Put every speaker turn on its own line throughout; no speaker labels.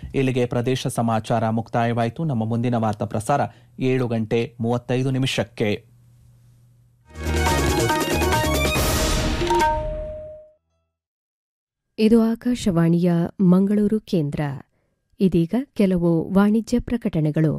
ಇಲ್ಲಿಗೆ ಪ್ರದೇಶ ಸಮಾಚಾರ ಮುಕ್ತಾಯವಾಯಿತು ನಮ್ಮ ಮುಂದಿನ ವಾರ್ತಾ ಪ್ರಸಾರ ಏಳು ಗಂಟೆ ಮೂವತ್ತೈದು ನಿಮಿಷಕ್ಕೆ
ಇದು ಆಕಾಶವಾಣಿಯ ಮಂಗಳೂರು ಕೇಂದ್ರ ಇದೀಗ ಕೆಲವು ವಾಣಿಜ್ಯ ಪ್ರಕಟಣೆಗಳು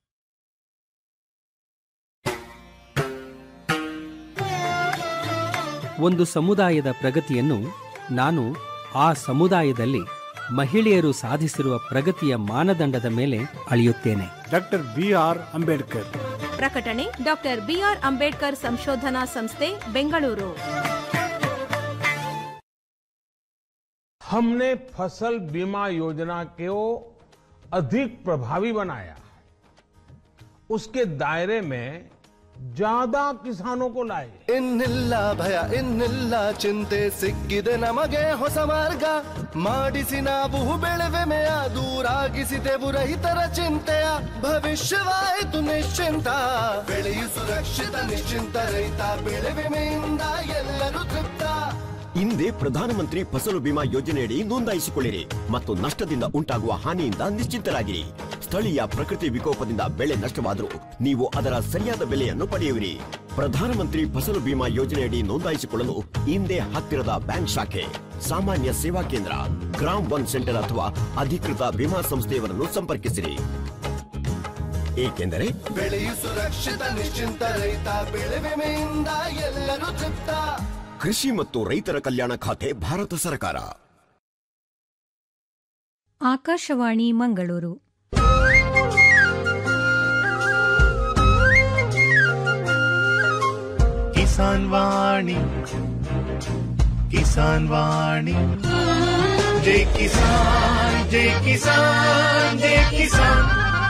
ಒಂದು ಸಮುದಾಯದ ಪ್ರಗತಿಯನ್ನು ನಾನು ಆ ಸಮುದಾಯದಲ್ಲಿ ಮಹಿಳೆಯರು ಸಾಧಿಸಿರುವ ಪ್ರಗತಿಯ ಮಾನದಂಡದ ಮೇಲೆ ಅಳೆಯುತ್ತೇನೆ
ಡಾಕ್ಟರ್ ಬಿ ಆರ್ ಅಂಬೇಡ್ಕರ್
ಪ್ರಕಟಣೆ ಡಾಕ್ಟರ್ ಬಿಆರ್ ಅಂಬೇಡ್ಕರ್ ಸಂಶೋಧನಾ ಸಂಸ್ಥೆ ಬೆಂಗಳೂರು
हमने फसल बीमा योजना को अधिक प्रभावी बनाया उसके दायरे में ज्यादा किसानों को लाए
ಇನ್ನಿಲ್ಲ ಭಯ ಇನ್ನಿಲ್ಲ ಚಿಂತೆ ಸಿಕ್ಕಿದೆ ನಮಗೆ ಹೊಸ ಮಾರ್ಗ ಮಾಡಿಸಿ ನಾವು ಬೆಳೆವೆಮೆಯ ದೂರಾಗಿಸಿದೆವು ರೈತರ ಚಿಂತೆಯ ಭವಿಷ್ಯವಾಯಿತು ನಿಶ್ಚಿಂತ ಬೆಳೆಯು ಸುರಕ್ಷಿತ ನಿಶ್ಚಿಂತ ರೈತ ಬೆಳೆ ವಿಮೆಯಿಂದ ಎಲ್ಲರೂ ತೃಪ್ತ
ಹಿಂದೆ ಪ್ರಧಾನಮಂತ್ರಿ ಫಸಲು ಬಿಮಾ ಯೋಜನೆಯಡಿ ನೋಂದಾಯಿಸಿಕೊಳ್ಳಿರಿ ಮತ್ತು ನಷ್ಟದಿಂದ ಉಂಟಾಗುವ ಹಾನಿಯಿಂದ ನಿಶ್ಚಿಂತರಾಗಿರಿ ಸ್ಥಳೀಯ ಪ್ರಕೃತಿ ವಿಕೋಪದಿಂದ ಬೆಳೆ ನಷ್ಟವಾದರೂ ನೀವು ಅದರ ಸರಿಯಾದ ಬೆಲೆಯನ್ನು ಪಡೆಯುವಿರಿ ಪ್ರಧಾನಮಂತ್ರಿ ಫಸಲು ಬಿಮಾ ಯೋಜನೆಯಡಿ ನೋಂದಾಯಿಸಿಕೊಳ್ಳಲು ಹಿಂದೆ ಹತ್ತಿರದ ಬ್ಯಾಂಕ್ ಶಾಖೆ ಸಾಮಾನ್ಯ ಸೇವಾ ಕೇಂದ್ರ ಗ್ರಾಮ್ ಒನ್ ಸೆಂಟರ್ ಅಥವಾ ಅಧಿಕೃತ ವಿಮಾ ಸಂಸ್ಥೆಯವರನ್ನು ಸಂಪರ್ಕಿಸಿರಿ ಏಕೆಂದರೆ
ಬೆಳೆಯು ಸುರಕ್ಷಿತ ನಿಶ್ಚಿಂತ ರೈತ ಬೆಳೆ ವಿಮೆಯಿಂದ ಎಲ್ಲರೂ ತೃಪ್ತ
ಕೃಷಿ ಮತ್ತು ರೈತರ ಕಲ್ಯಾಣ ಖಾತೆ ಭಾರತ ಸರ್ಕಾರ
ಆಕಾಶವಾಣಿ ಮಂಗಳೂರು
ಕಿಸಾನ್ ವಾಣಿ ಕಿಸಾನ್ ವಾಣಿ ಜೈ ಕಿಸಾನ್ ಜೈ ಕಿಸಾನ್ ಜೈ ಕಿಸಾನ್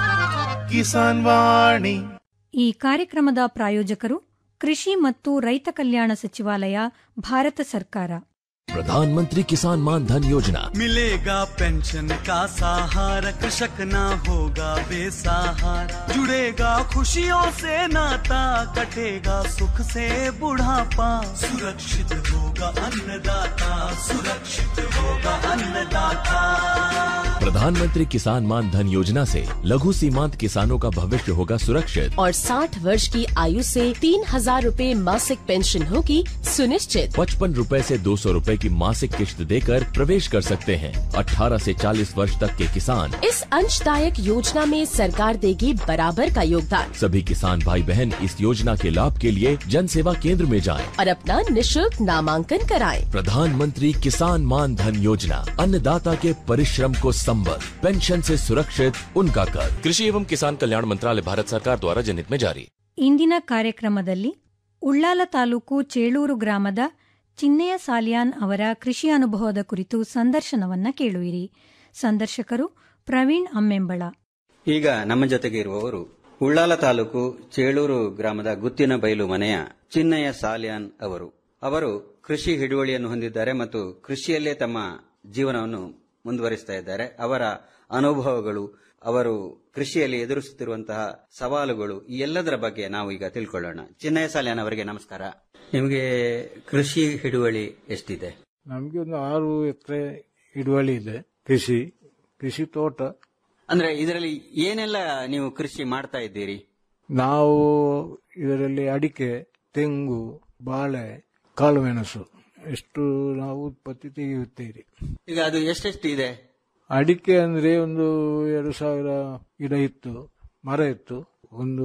ಕಿಸಾನ್ ವಾಣಿ
ಈ ಕಾರ್ಯಕ್ರಮದ ಪ್ರಾಯೋಜಕರು ಕೃಷಿ ಮತ್ತು ರೈತ ಕಲ್ಯಾಣ ಸಚಿವಾಲಯ ಭಾರತ ಸರ್ಕಾರ
प्रधानमंत्री किसान मान धन योजना
मिलेगा पेंशन का सहारा कृषक ना होगा बेसहारा जुड़ेगा खुशियों से नाता कटेगा सुख से बुढ़ापा सुरक्षित होगा अन्नदाता सुरक्षित होगा अन्नदाता
प्रधानमंत्री किसान मान धन योजना से लघु सीमांत किसानों का भविष्य होगा सुरक्षित
और 60 वर्ष की आयु से तीन हजार रूपए मासिक पेंशन होगी सुनिश्चित
पचपन रूपए से दो सौ रूपए की मासिक किश्त देकर प्रवेश कर सकते हैं 18 से 40 वर्ष तक के किसान
इस अंशदायक योजना में सरकार देगी बराबर का योगदान
सभी किसान भाई बहन इस योजना के लाभ के लिए जन सेवा केंद्र में जाएं।
और अपना निशुल्क नामांकन कराएं।
प्रधानमंत्री किसान मान धन योजना अन्नदाता के परिश्रम को संबल पेंशन से सुरक्षित उनका कर कृषि एवं किसान कल्याण मंत्रालय भारत सरकार द्वारा जनहित में जारी
ಇಂದಿನ ಕಾರ್ಯಕ್ರಮದಲ್ಲಿ ಉಳ್ಳಾಲ ತಾಲೂಕು ಚೇಳೂರು ಗ್ರಾಮದ ಚಿನ್ನೆಯ ಸಾಲಿಯಾನ್ ಅವರ ಕೃಷಿ ಅನುಭವದ ಕುರಿತು ಸಂದರ್ಶನವನ್ನ ಕೇಳುವಿರಿ ಸಂದರ್ಶಕರು ಪ್ರವೀಣ್ ಅಮ್ಮೆಂಬಳ
ಈಗ ನಮ್ಮ ಜೊತೆಗೆ ಇರುವವರು ಉಳ್ಳಾಲ ತಾಲೂಕು ಚೇಳೂರು ಗ್ರಾಮದ ಗುತ್ತಿನ ಬೈಲು ಮನೆಯ ಚಿನ್ನಯ್ಯ ಸಾಲ್ಯಾನ್ ಅವರು ಅವರು ಕೃಷಿ ಹಿಡುವಳಿಯನ್ನು ಹೊಂದಿದ್ದಾರೆ ಮತ್ತು ಕೃಷಿಯಲ್ಲೇ ತಮ್ಮ ಜೀವನವನ್ನು ಮುಂದುವರಿಸ್ತಾ ಇದ್ದಾರೆ ಅವರ ಅನುಭವಗಳು ಅವರು ಕೃಷಿಯಲ್ಲಿ ಎದುರಿಸುತ್ತಿರುವಂತಹ ಸವಾಲುಗಳು ಈ ಎಲ್ಲದರ ಬಗ್ಗೆ ನಾವು ಈಗ ತಿಳ್ಕೊಳ್ಳೋಣ ಚಿನ್ನಯ್ಯ ಸಾಲ್ಯಾನ್ ಅವರಿಗೆ ನಮಸ್ಕಾರ ನಿಮಗೆ ಕೃಷಿ ಹಿಡುವಳಿ ಎಷ್ಟಿದೆ
ನಮ್ಗೆ ಒಂದು ಆರು ಎಕರೆ ಹಿಡುವಳಿ ಇದೆ ಕೃಷಿ ಕೃಷಿ ತೋಟ
ಅಂದ್ರೆ ಇದರಲ್ಲಿ ಏನೆಲ್ಲ ನೀವು ಕೃಷಿ ಮಾಡ್ತಾ ಇದ್ದೀರಿ
ನಾವು ಇದರಲ್ಲಿ ಅಡಿಕೆ ತೆಂಗು ಬಾಳೆ ಕಾಳುಮೆಣಸು ಎಷ್ಟು ನಾವು ಉತ್ಪತ್ತಿ ತೆಗೆಯುತ್ತೇವೆ
ಈಗ ಅದು ಎಷ್ಟೆಷ್ಟು ಇದೆ
ಅಡಿಕೆ ಅಂದ್ರೆ ಒಂದು ಎರಡು ಸಾವಿರ ಗಿಡ ಇತ್ತು ಮರ ಇತ್ತು ಒಂದು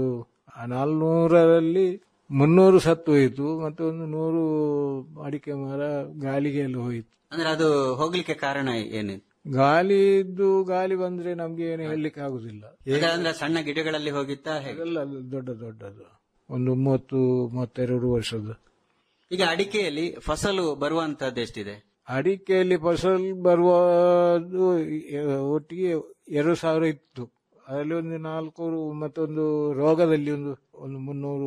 ನಾಲ್ನೂರರಲ್ಲಿ ಮುನ್ನೂರು ಸತ್ತು ಹೋಯಿತು ಮತ್ತೆ ಒಂದು ನೂರು ಅಡಿಕೆ ಮರ ಗಾಳಿಗೆ ಎಲ್ಲ ಹೋಯಿತು
ಅಂದ್ರೆ ಅದು ಹೋಗ್ಲಿಕ್ಕೆ ಕಾರಣ ಏನು
ಗಾಳಿ ಇದ್ದು ಗಾಳಿ ಬಂದ್ರೆ ನಮ್ಗೆ ಏನು ಹೇಳಲಿಕ್ಕೆ ಆಗುದಿಲ್ಲ
ಈಗ ಅಂದ್ರೆ ಸಣ್ಣ ಗಿಡಗಳಲ್ಲಿ ಹೋಗಿತ್ತಾ ಹೇಗೆ
ಎಲ್ಲ ದೊಡ್ಡ ದೊಡ್ಡದು ಒಂದು ಮೂವತ್ತು ಮೂವತ್ತೆರಡು ವರ್ಷದ
ಈಗ ಅಡಿಕೆಯಲ್ಲಿ ಫಸಲು ಬರುವಂತದ್ದು ಎಷ್ಟಿದೆ
ಅಡಿಕೆಯಲ್ಲಿ ಫಸಲ್ ಬರುವುದು ಒಟ್ಟಿಗೆ ಎರಡು ಸಾವಿರ ಇತ್ತು ಅದರಲ್ಲಿ ಒಂದು ನಾಲ್ಕು ಮತ್ತೊಂದು ರೋಗದಲ್ಲಿ ಒಂದು ಒಂದು ಮುನ್ನೂರು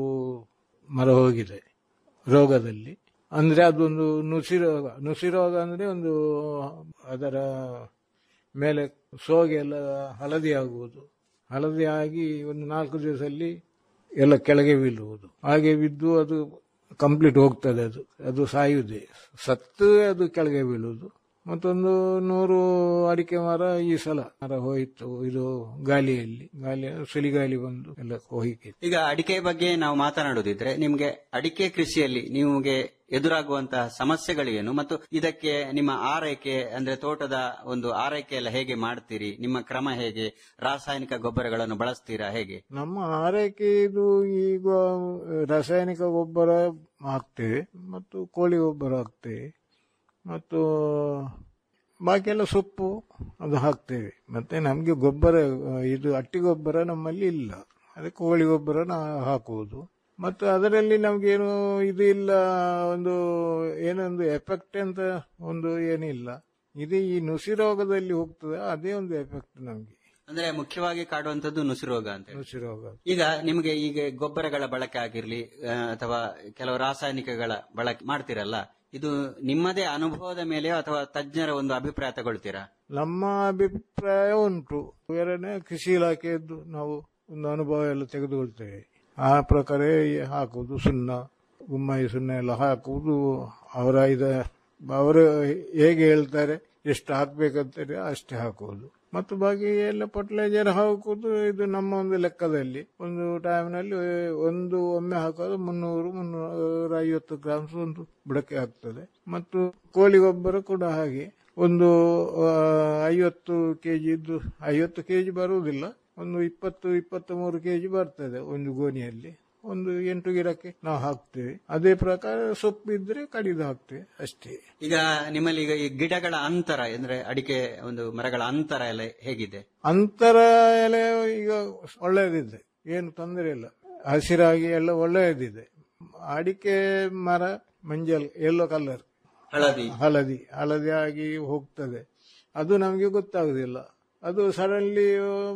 ಮರ ಹೋಗಿದೆ ರೋಗದಲ್ಲಿ ಅಂದ್ರೆ ಅದೊಂದು ನುಸಿ ರೋಗ ನುಸಿ ರೋಗ ಅಂದ್ರೆ ಒಂದು ಅದರ ಮೇಲೆ ಸೋಗೆ ಎಲ್ಲ ಹಳದಿ ಆಗುವುದು ಹಳದಿ ಆಗಿ ಒಂದು ನಾಲ್ಕು ದಿವಸದಲ್ಲಿ ಎಲ್ಲ ಕೆಳಗೆ ಬೀಳುವುದು ಹಾಗೆ ಬಿದ್ದು ಅದು ಕಂಪ್ಲೀಟ್ ಹೋಗ್ತದೆ ಅದು ಅದು ಸಾಯುವುದೇ ಸತ್ತು ಅದು ಕೆಳಗೆ ಬೀಳುವುದು ಮತ್ತೊಂದು ನೂರು ಅಡಿಕೆ ಮರ ಈ ಸಲ ಮರ ಹೋಯಿತು ಇದು ಗಾಲಿಯಲ್ಲಿ ಗಾಳಿ ಸುಲಿಗಾಲಿ ಬಂದು ಎಲ್ಲ ಹೋಯ್ತು
ಈಗ ಅಡಿಕೆ ಬಗ್ಗೆ ನಾವು ಮಾತನಾಡುದಿದ್ರೆ ನಿಮ್ಗೆ ಅಡಿಕೆ ಕೃಷಿಯಲ್ಲಿ ನಿಮಗೆ ಎದುರಾಗುವಂತಹ ಸಮಸ್ಯೆಗಳೇನು ಮತ್ತು ಇದಕ್ಕೆ ನಿಮ್ಮ ಆರೈಕೆ ಅಂದ್ರೆ ತೋಟದ ಒಂದು ಆರೈಕೆ ಎಲ್ಲ ಹೇಗೆ ಮಾಡ್ತೀರಿ ನಿಮ್ಮ ಕ್ರಮ ಹೇಗೆ ರಾಸಾಯನಿಕ ಗೊಬ್ಬರಗಳನ್ನು ಬಳಸ್ತೀರಾ ಹೇಗೆ
ನಮ್ಮ ಆರೈಕೆ ಇದು ಈಗ ರಾಸಾಯನಿಕ ಗೊಬ್ಬರ ಹಾಕ್ತೇವೆ ಮತ್ತು ಕೋಳಿ ಗೊಬ್ಬರ ಹಾಕ್ತೇವೆ ಮತ್ತು ಬಾಕಿ ಎಲ್ಲ ಸೊಪ್ಪು ಅದು ಹಾಕ್ತೇವೆ ಮತ್ತೆ ನಮಗೆ ಗೊಬ್ಬರ ಇದು ಅಟ್ಟಿ ಗೊಬ್ಬರ ನಮ್ಮಲ್ಲಿ ಇಲ್ಲ ಅದಕ್ಕೆ ಕೋಳಿ ಗೊಬ್ಬರ ನಾವು ಹಾಕುವುದು ಮತ್ತು ಅದರಲ್ಲಿ ನಮಗೇನು ಇದು ಇಲ್ಲ ಒಂದು ಏನೊಂದು ಎಫೆಕ್ಟ್ ಅಂತ ಒಂದು ಏನಿಲ್ಲ ಇದು ಈ ನುಸಿ ರೋಗದಲ್ಲಿ ಹೋಗ್ತದೆ ಅದೇ ಒಂದು ಎಫೆಕ್ಟ್ ನಮಗೆ
ಅಂದ್ರೆ ಮುಖ್ಯವಾಗಿ ಕಾಡುವಂತದ್ದು ನುಸಿ ರೋಗ ಅಂತ ಹೇಳಿ.
ನುಸಿ ರೋಗ
ಈಗ ನಿಮಗೆ ಈಗ ಗೊಬ್ಬರಗಳ ಬಳಕೆ ಆಗಿರ್ಲಿ ಆ, ಅಥವಾ ಕೆಲವು ರಾಸಾಯನಿಕಗಳ ಬಳಕೆ ಮಾಡ್ತೀರಲ್ಲ ಇದು ನಿಮ್ಮದೇ ಅನುಭವದ ಮೇಲೆಯೋ ಅಥವಾ ತಜ್ಞರ ಒಂದು ಅಭಿಪ್ರಾಯ ತಗೊಳ್ತೀರಾ
ನಮ್ಮ ಅಭಿಪ್ರಾಯ ಉಂಟು ಬೇರೆನೆ ಕೃಷಿ ಇಲಾಖೆಯದ್ದು ನಾವು ಒಂದು ಅನುಭವ ಎಲ್ಲ ತೆಗೆದುಕೊಳ್ತೇವೆ ಆ ಪ್ರಕಾರ ಹಾಕುವುದು ಸುಣ್ಣ ಗುಮ್ಮೈ ಸುಣ್ಣ ಎಲ್ಲ ಹಾಕುವುದು ಅವರ ಇದ ಅವರು ಹೇಗೆ ಹೇಳ್ತಾರೆ ಎಷ್ಟು ಹಾಕ್ಬೇಕಂತಾರೆ ಅಷ್ಟೇ ಹಾಕುವುದು ಮತ್ತು ಬಾಕಿ ಎಲ್ಲ ಫರ್ಟಿಲೈಸರ್ ಹಾಕುವುದು ಇದು ನಮ್ಮ ಒಂದು ಲೆಕ್ಕದಲ್ಲಿ ಒಂದು ಟೈಮ್ನಲ್ಲಿ ಒಂದು ಒಮ್ಮೆ ಹಾಕೋದು ಮುನ್ನೂರು ಮುನ್ನೂರ ಐವತ್ತು ಗ್ರಾಮ್ಸ್ ಒಂದು ಬುಡಕ್ಕೆ ಆಗ್ತದೆ ಮತ್ತು ಕೋಳಿ ಗೊಬ್ಬರ ಕೂಡ ಹಾಗೆ ಒಂದು ಆ, ಐವತ್ತು ಕೆಜಿ ಇದ್ದು ಐವತ್ತು ಕೆಜಿ ಬರುವುದಿಲ್ಲ ಒಂದು ಇಪ್ಪತ್ತು ಇಪ್ಪತ್ತ ಮೂರು ಕೆಜಿ ಬರ್ತದೆ ಒಂದು ಗೋಣಿಯಲ್ಲಿ ಒಂದು ಎಂಟು ಗಿಡಕ್ಕೆ ನಾವು ಹಾಕ್ತೇವೆ ಅದೇ ಪ್ರಕಾರ ಸೊಪ್ಪು ಇದ್ರೆ ಕಡಿದು ಹಾಕ್ತೇವೆ ಅಷ್ಟೇ
ಈಗ ನಿಮ್ಮಲ್ಲಿ ಈಗ ಈ ಗಿಡಗಳ ಅಂತರ ಅಂದ್ರೆ ಅಡಿಕೆ ಒಂದು ಮರಗಳ ಅಂತರ ಎಲ್ಲ ಹೇಗಿದೆ
ಅಂತರ ಎಲೆ ಈಗ ಒಳ್ಳೆಯದಿದೆ ಏನು ತೊಂದರೆ ಇಲ್ಲ ಹಸಿರಾಗಿ ಎಲ್ಲ ಒಳ್ಳೆಯದಿದೆ ಅಡಿಕೆ ಮರ ಮಂಜಲ್ ಯೆಲ್ಲೋ ಕಲರ್
ಹಳದಿ
ಹಳದಿ ಹಳದಿ ಆಗಿ ಹೋಗ್ತದೆ ಅದು ನಮಗೆ ಗೊತ್ತಾಗುದಿಲ್ಲ ಅದು ಸಡನ್ಲಿ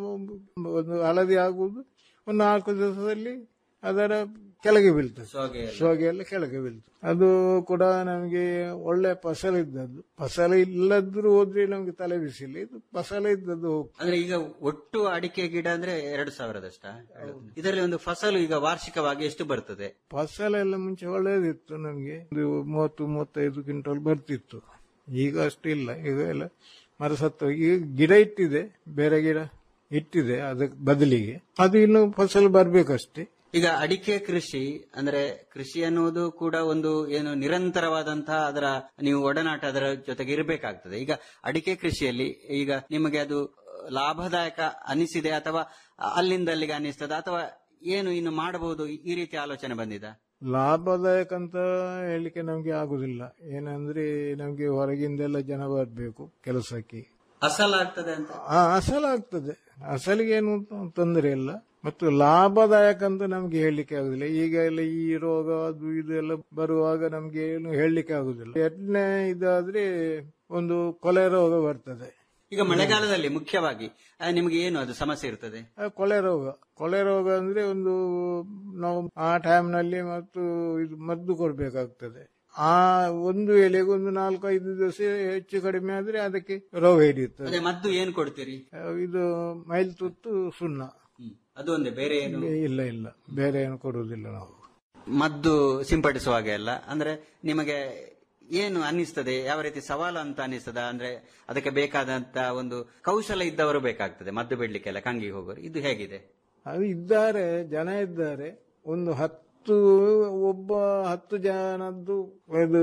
ಒಂದು ಹಳದಿ ಆಗುವುದು ಒಂದು ನಾಲ್ಕು ದಿವಸದಲ್ಲಿ ಅದರ ಕೆಳಗೆ ಬೀಳ್ತದೆ
ಸೋಗೆ ಎಲ್ಲ.
ಸೋಗೆ ಎಲ್ಲ ಕೆಳಗೆ ಬೀಳ್ತದೆ ಅದು ಕೂಡ ನಮಗೆ ಒಳ್ಳೆ ಫಸಲು ಇದ್ದದ್ದು ಫಸಲು ಇಲ್ಲದ್ರೂ ಹೋದ್ರೆ ನಮಗೆ ತಲೆ ಬಿಸಿಲ್ಲ ಇದು ಫಸಲು ಇದ್ದದ್ದು ಹೋಗ್ತದೆ
ಅಂದ್ರೆ ಈಗ ಒಟ್ಟು ಅಡಿಕೆ ಗಿಡ ಅಂದ್ರೆ ಎರಡು ಸಾವಿರದಷ್ಟ ಇದರಲ್ಲಿ ಒಂದು ಫಸಲು ಈಗ ವಾರ್ಷಿಕವಾಗಿ ಎಷ್ಟು ಬರ್ತದೆ
ಫಸಲೆಲ್ಲ ಮುಂಚೆ ಒಳ್ಳೆಯದಿತ್ತು ನಮಗೆ ಒಂದು ಮೂವತ್ತು ಮೂವತ್ತೈದು ಕ್ವಿಂಟಲ್ ಬರ್ತಿತ್ತು ಈಗ ಅಷ್ಟಿಲ್ಲ ಈಗ ಎಲ್ಲ ಮರ ಸತ್ತು ಈಗ ಗಿಡ ಇಟ್ಟಿದೆ ಬೇರೆ ಗಿಡ ಇಟ್ಟಿದೆ ಅದಕ್ಕೆ ಬದಲಿಗೆ ಅದು ಇನ್ನು ಫಸಲು ಬರ್ಬೇಕಷ್ಟೇ
ಈಗ ಅಡಿಕೆ ಕೃಷಿ ಅಂದ್ರೆ ಕೃಷಿ ಅನ್ನುವುದು ಕೂಡ ಒಂದು ಏನು ನಿರಂತರವಾದಂತಹ ಅದರ ನೀವು ಒಡನಾಟ ಅದರ ಜೊತೆಗೆ ಇರಬೇಕಾಗ್ತದೆ ಈಗ ಅಡಿಕೆ ಕೃಷಿಯಲ್ಲಿ ಈಗ ನಿಮಗೆ ಅದು ಲಾಭದಾಯಕ ಅನಿಸಿದೆ ಅಥವಾ ಅಲ್ಲಿಂದ ಅಲ್ಲಿಗೆ ಅನಿಸ್ತದ ಅಥವಾ ಏನು ಇನ್ನು ಮಾಡಬಹುದು ಈ ರೀತಿ ಆಲೋಚನೆ ಬಂದಿದ
ಲಾಭದಾಯಕ ಅಂತ ಹೇಳಲಿಕ್ಕೆ ನಮ್ಗೆ ಆಗುದಿಲ್ಲ ಏನಂದ್ರೆ ನಮ್ಗೆ ಹೊರಗಿಂದೆಲ್ಲ ಜನ ಬರಬೇಕು ಕೆಲಸಕ್ಕೆ
ಅಸಲಾಗ್ತದೆ ಅಂತ
ಆ ಅಸಲಾಗ್ತದೆ ಅಸಲಿಗೆ ಏನು ತೊಂದರೆ ಇಲ್ಲ ಮತ್ತು ಲಾಭದಾಯಕ ಅಂತ ನಮ್ಗೆ ಹೇಳಲಿಕ್ಕೆ ಆಗುದಿಲ್ಲ ಈಗ ಎಲ್ಲ ಈ ರೋಗ ಅದು ಇದು ಎಲ್ಲ ಬರುವಾಗ ನಮ್ಗೆ ಏನು ಹೇಳಲಿಕ್ಕೆ ಆಗುದಿಲ್ಲ ಎರಡನೇ ಇದಾದ್ರೆ ಒಂದು ಕೊಲೆ ರೋಗ ಬರ್ತದೆ
ಈಗ ಮಳೆಗಾಲದಲ್ಲಿ ಮುಖ್ಯವಾಗಿ ಆ, ನಿಮಗೆ ಏನು ಅದು ಸಮಸ್ಯೆ ಇರ್ತದೆ
ಆ ಕೊಳೆ ರೋಗ ಕೊಳೆ ರೋಗ ಅಂದ್ರೆ ಒಂದು ನಾವು ಆ ಟೈಮ್ನಲ್ಲಿ ಮತ್ತು ಇದು ಮದ್ದು ಕೊಡ್ಬೇಕಾಗ್ತದೆ ಆ ಒಂದು ಎಲೆಗೆ ಒಂದು ನಾಲ್ಕು ಐದು ದಿವಸ ಹೆಚ್ಚು ಕಡಿಮೆ ಆದ್ರೆ ಅದಕ್ಕೆ ರೋಗ ಹಿಡಿಯುತ್ತದೆ
ಅದೇ ಮದ್ದು ಏನು ಕೊಡ್ತೀರಿ
ಆ, ಇದು ಮೈಲ್ ತುತ್ತು ಸುಣ್ಣ
ಅದು ಒಂದೇ ಬೇರೆ ಏನು
ಇಲ್ಲ ಇಲ್ಲ ಬೇರೆ ಏನು ಕೊಡುವುದಿಲ್ಲ ನಾವು
ಮದ್ದು ಸಿಂಪಡಿಸುವಾಗ ಎಲ್ಲ ಅಂದ್ರೆ ನಿಮಗೆ ಏನು ಅನ್ನಿಸ್ತದೆ ಯಾವ ರೀತಿ ಸವಾಲು ಅಂತ ಅನ್ನಿಸ್ತದ ಅಂದ್ರೆ ಅದಕ್ಕೆ ಬೇಕಾದಂತ ಒಂದು ಕೌಶಲ ಇದ್ದವರು ಬೇಕಾಗ್ತದೆ ಮದ್ದು ಬಿಡ್ಲಿಕ್ಕೆಲ್ಲ ಕಂಗಿಗೆ ಹೋಗೋರು ಇದು ಹೇಗಿದೆ
ಅದು ಇದ್ದಾರೆ ಜನ ಇದ್ದಾರೆ ಒಂದು ಹತ್ತು ಒಬ್ಬ ಹತ್ತು ಜನದ್ದು ಇದು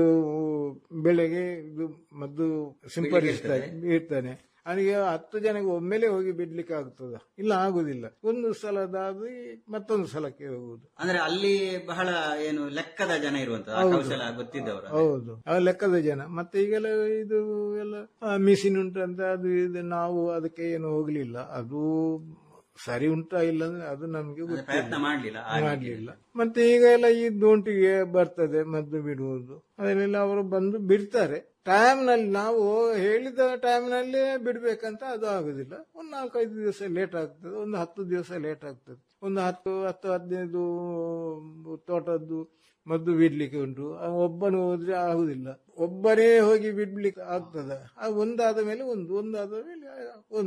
ಬೆಳೆಗೆ ಇದು ಮದ್ದು ಸಿಂಪಡಿಸ್ತಾರೆ ಇರ್ತಾನೆ ಅವನಿಗೆ ಹತ್ತು ಜನಕ್ಕೆ ಒಮ್ಮೆಲೆ ಹೋಗಿ ಬಿಡ್ಲಿಕ್ಕೆ ಆಗ್ತದ ಇಲ್ಲ ಆಗುದಿಲ್ಲ ಒಂದು ಸಲದಾದ್ರೆ ಮತ್ತೊಂದು ಸಲಕ್ಕೆ ಹೋಗುದು
ಅಂದ್ರೆ ಅಲ್ಲಿ ಬಹಳ ಏನು ಲೆಕ್ಕದ ಜನ ಇರುವಂತ
ಹೌದು.
ಕೌಶಲ ಗೊತ್ತಿದ್ದವರು
ಹೌದು ಆ ಲೆಕ್ಕದ ಜನ ಮತ್ತೆ ಈಗೆಲ್ಲ ಇದು ಎಲ್ಲ ಮಿಷಿನ್ ಉಂಟು ಅಂತ ಅದು ಇದು ನಾವು ಅದಕ್ಕೆ ಏನು ಹೋಗ್ಲಿಲ್ಲ ಅದು ಸರಿ ಉಂಟಾ ಇಲ್ಲ ಅಂದ್ರೆ ಅದು ನಮ್ಗೆ
ಪ್ರಯತ್ನ
ಗೊತ್ತಿಲ್ಲ
ಮಾಡ್ಲಿಲ್ಲ ಆ
ಮಾಡ್ಲಿಲ್ಲ ಮತ್ತೆ ಈಗ ಎಲ್ಲ ಈ ದೋಂಟಿಗೆ ಬರ್ತದೆ ಮದ್ದು ಬಿಡುವುದು ಅದನ್ನೆಲ್ಲ ಅವರು ಬಂದು ಬಿಡ್ತಾರೆ ಟೈಮ್ ನಲ್ಲಿ ನಾವು ಹೇಳಿದ ಟೈಮ್ ನಲ್ಲಿ ಬಿಡ್ಬೇಕಂತ ಅದು ಆಗುದಿಲ್ಲ ಒಂದು ನಾಲ್ಕೈದು ದಿವಸ ಲೇಟ್ ಆಗ್ತದೆ ಒಂದು ಹತ್ತು ದಿವಸ ಲೇಟ್ ಆಗ್ತದೆ ಒಂದು ಹತ್ತು ಹತ್ತು ಹದಿನೈದು ತೋಟದ್ದು ಮದ್ದು ಬಿಡ್ಲಿಕ್ಕೆ ಉಂಟು ಆ ಒಬ್ಬನು ಹೋದ್ರೆ ಆಗುದಿಲ್ಲ ಒಬ್ಬನೇ ಹೋಗಿ ಬಿಡ್ಲಿಕ್ಕೆ ಆಗ್ತದ ಆ ಒಂದಾದ ಮೇಲೆ ಒಂದು ಒಂದಾದ ಮೇಲೆ ಒಂದು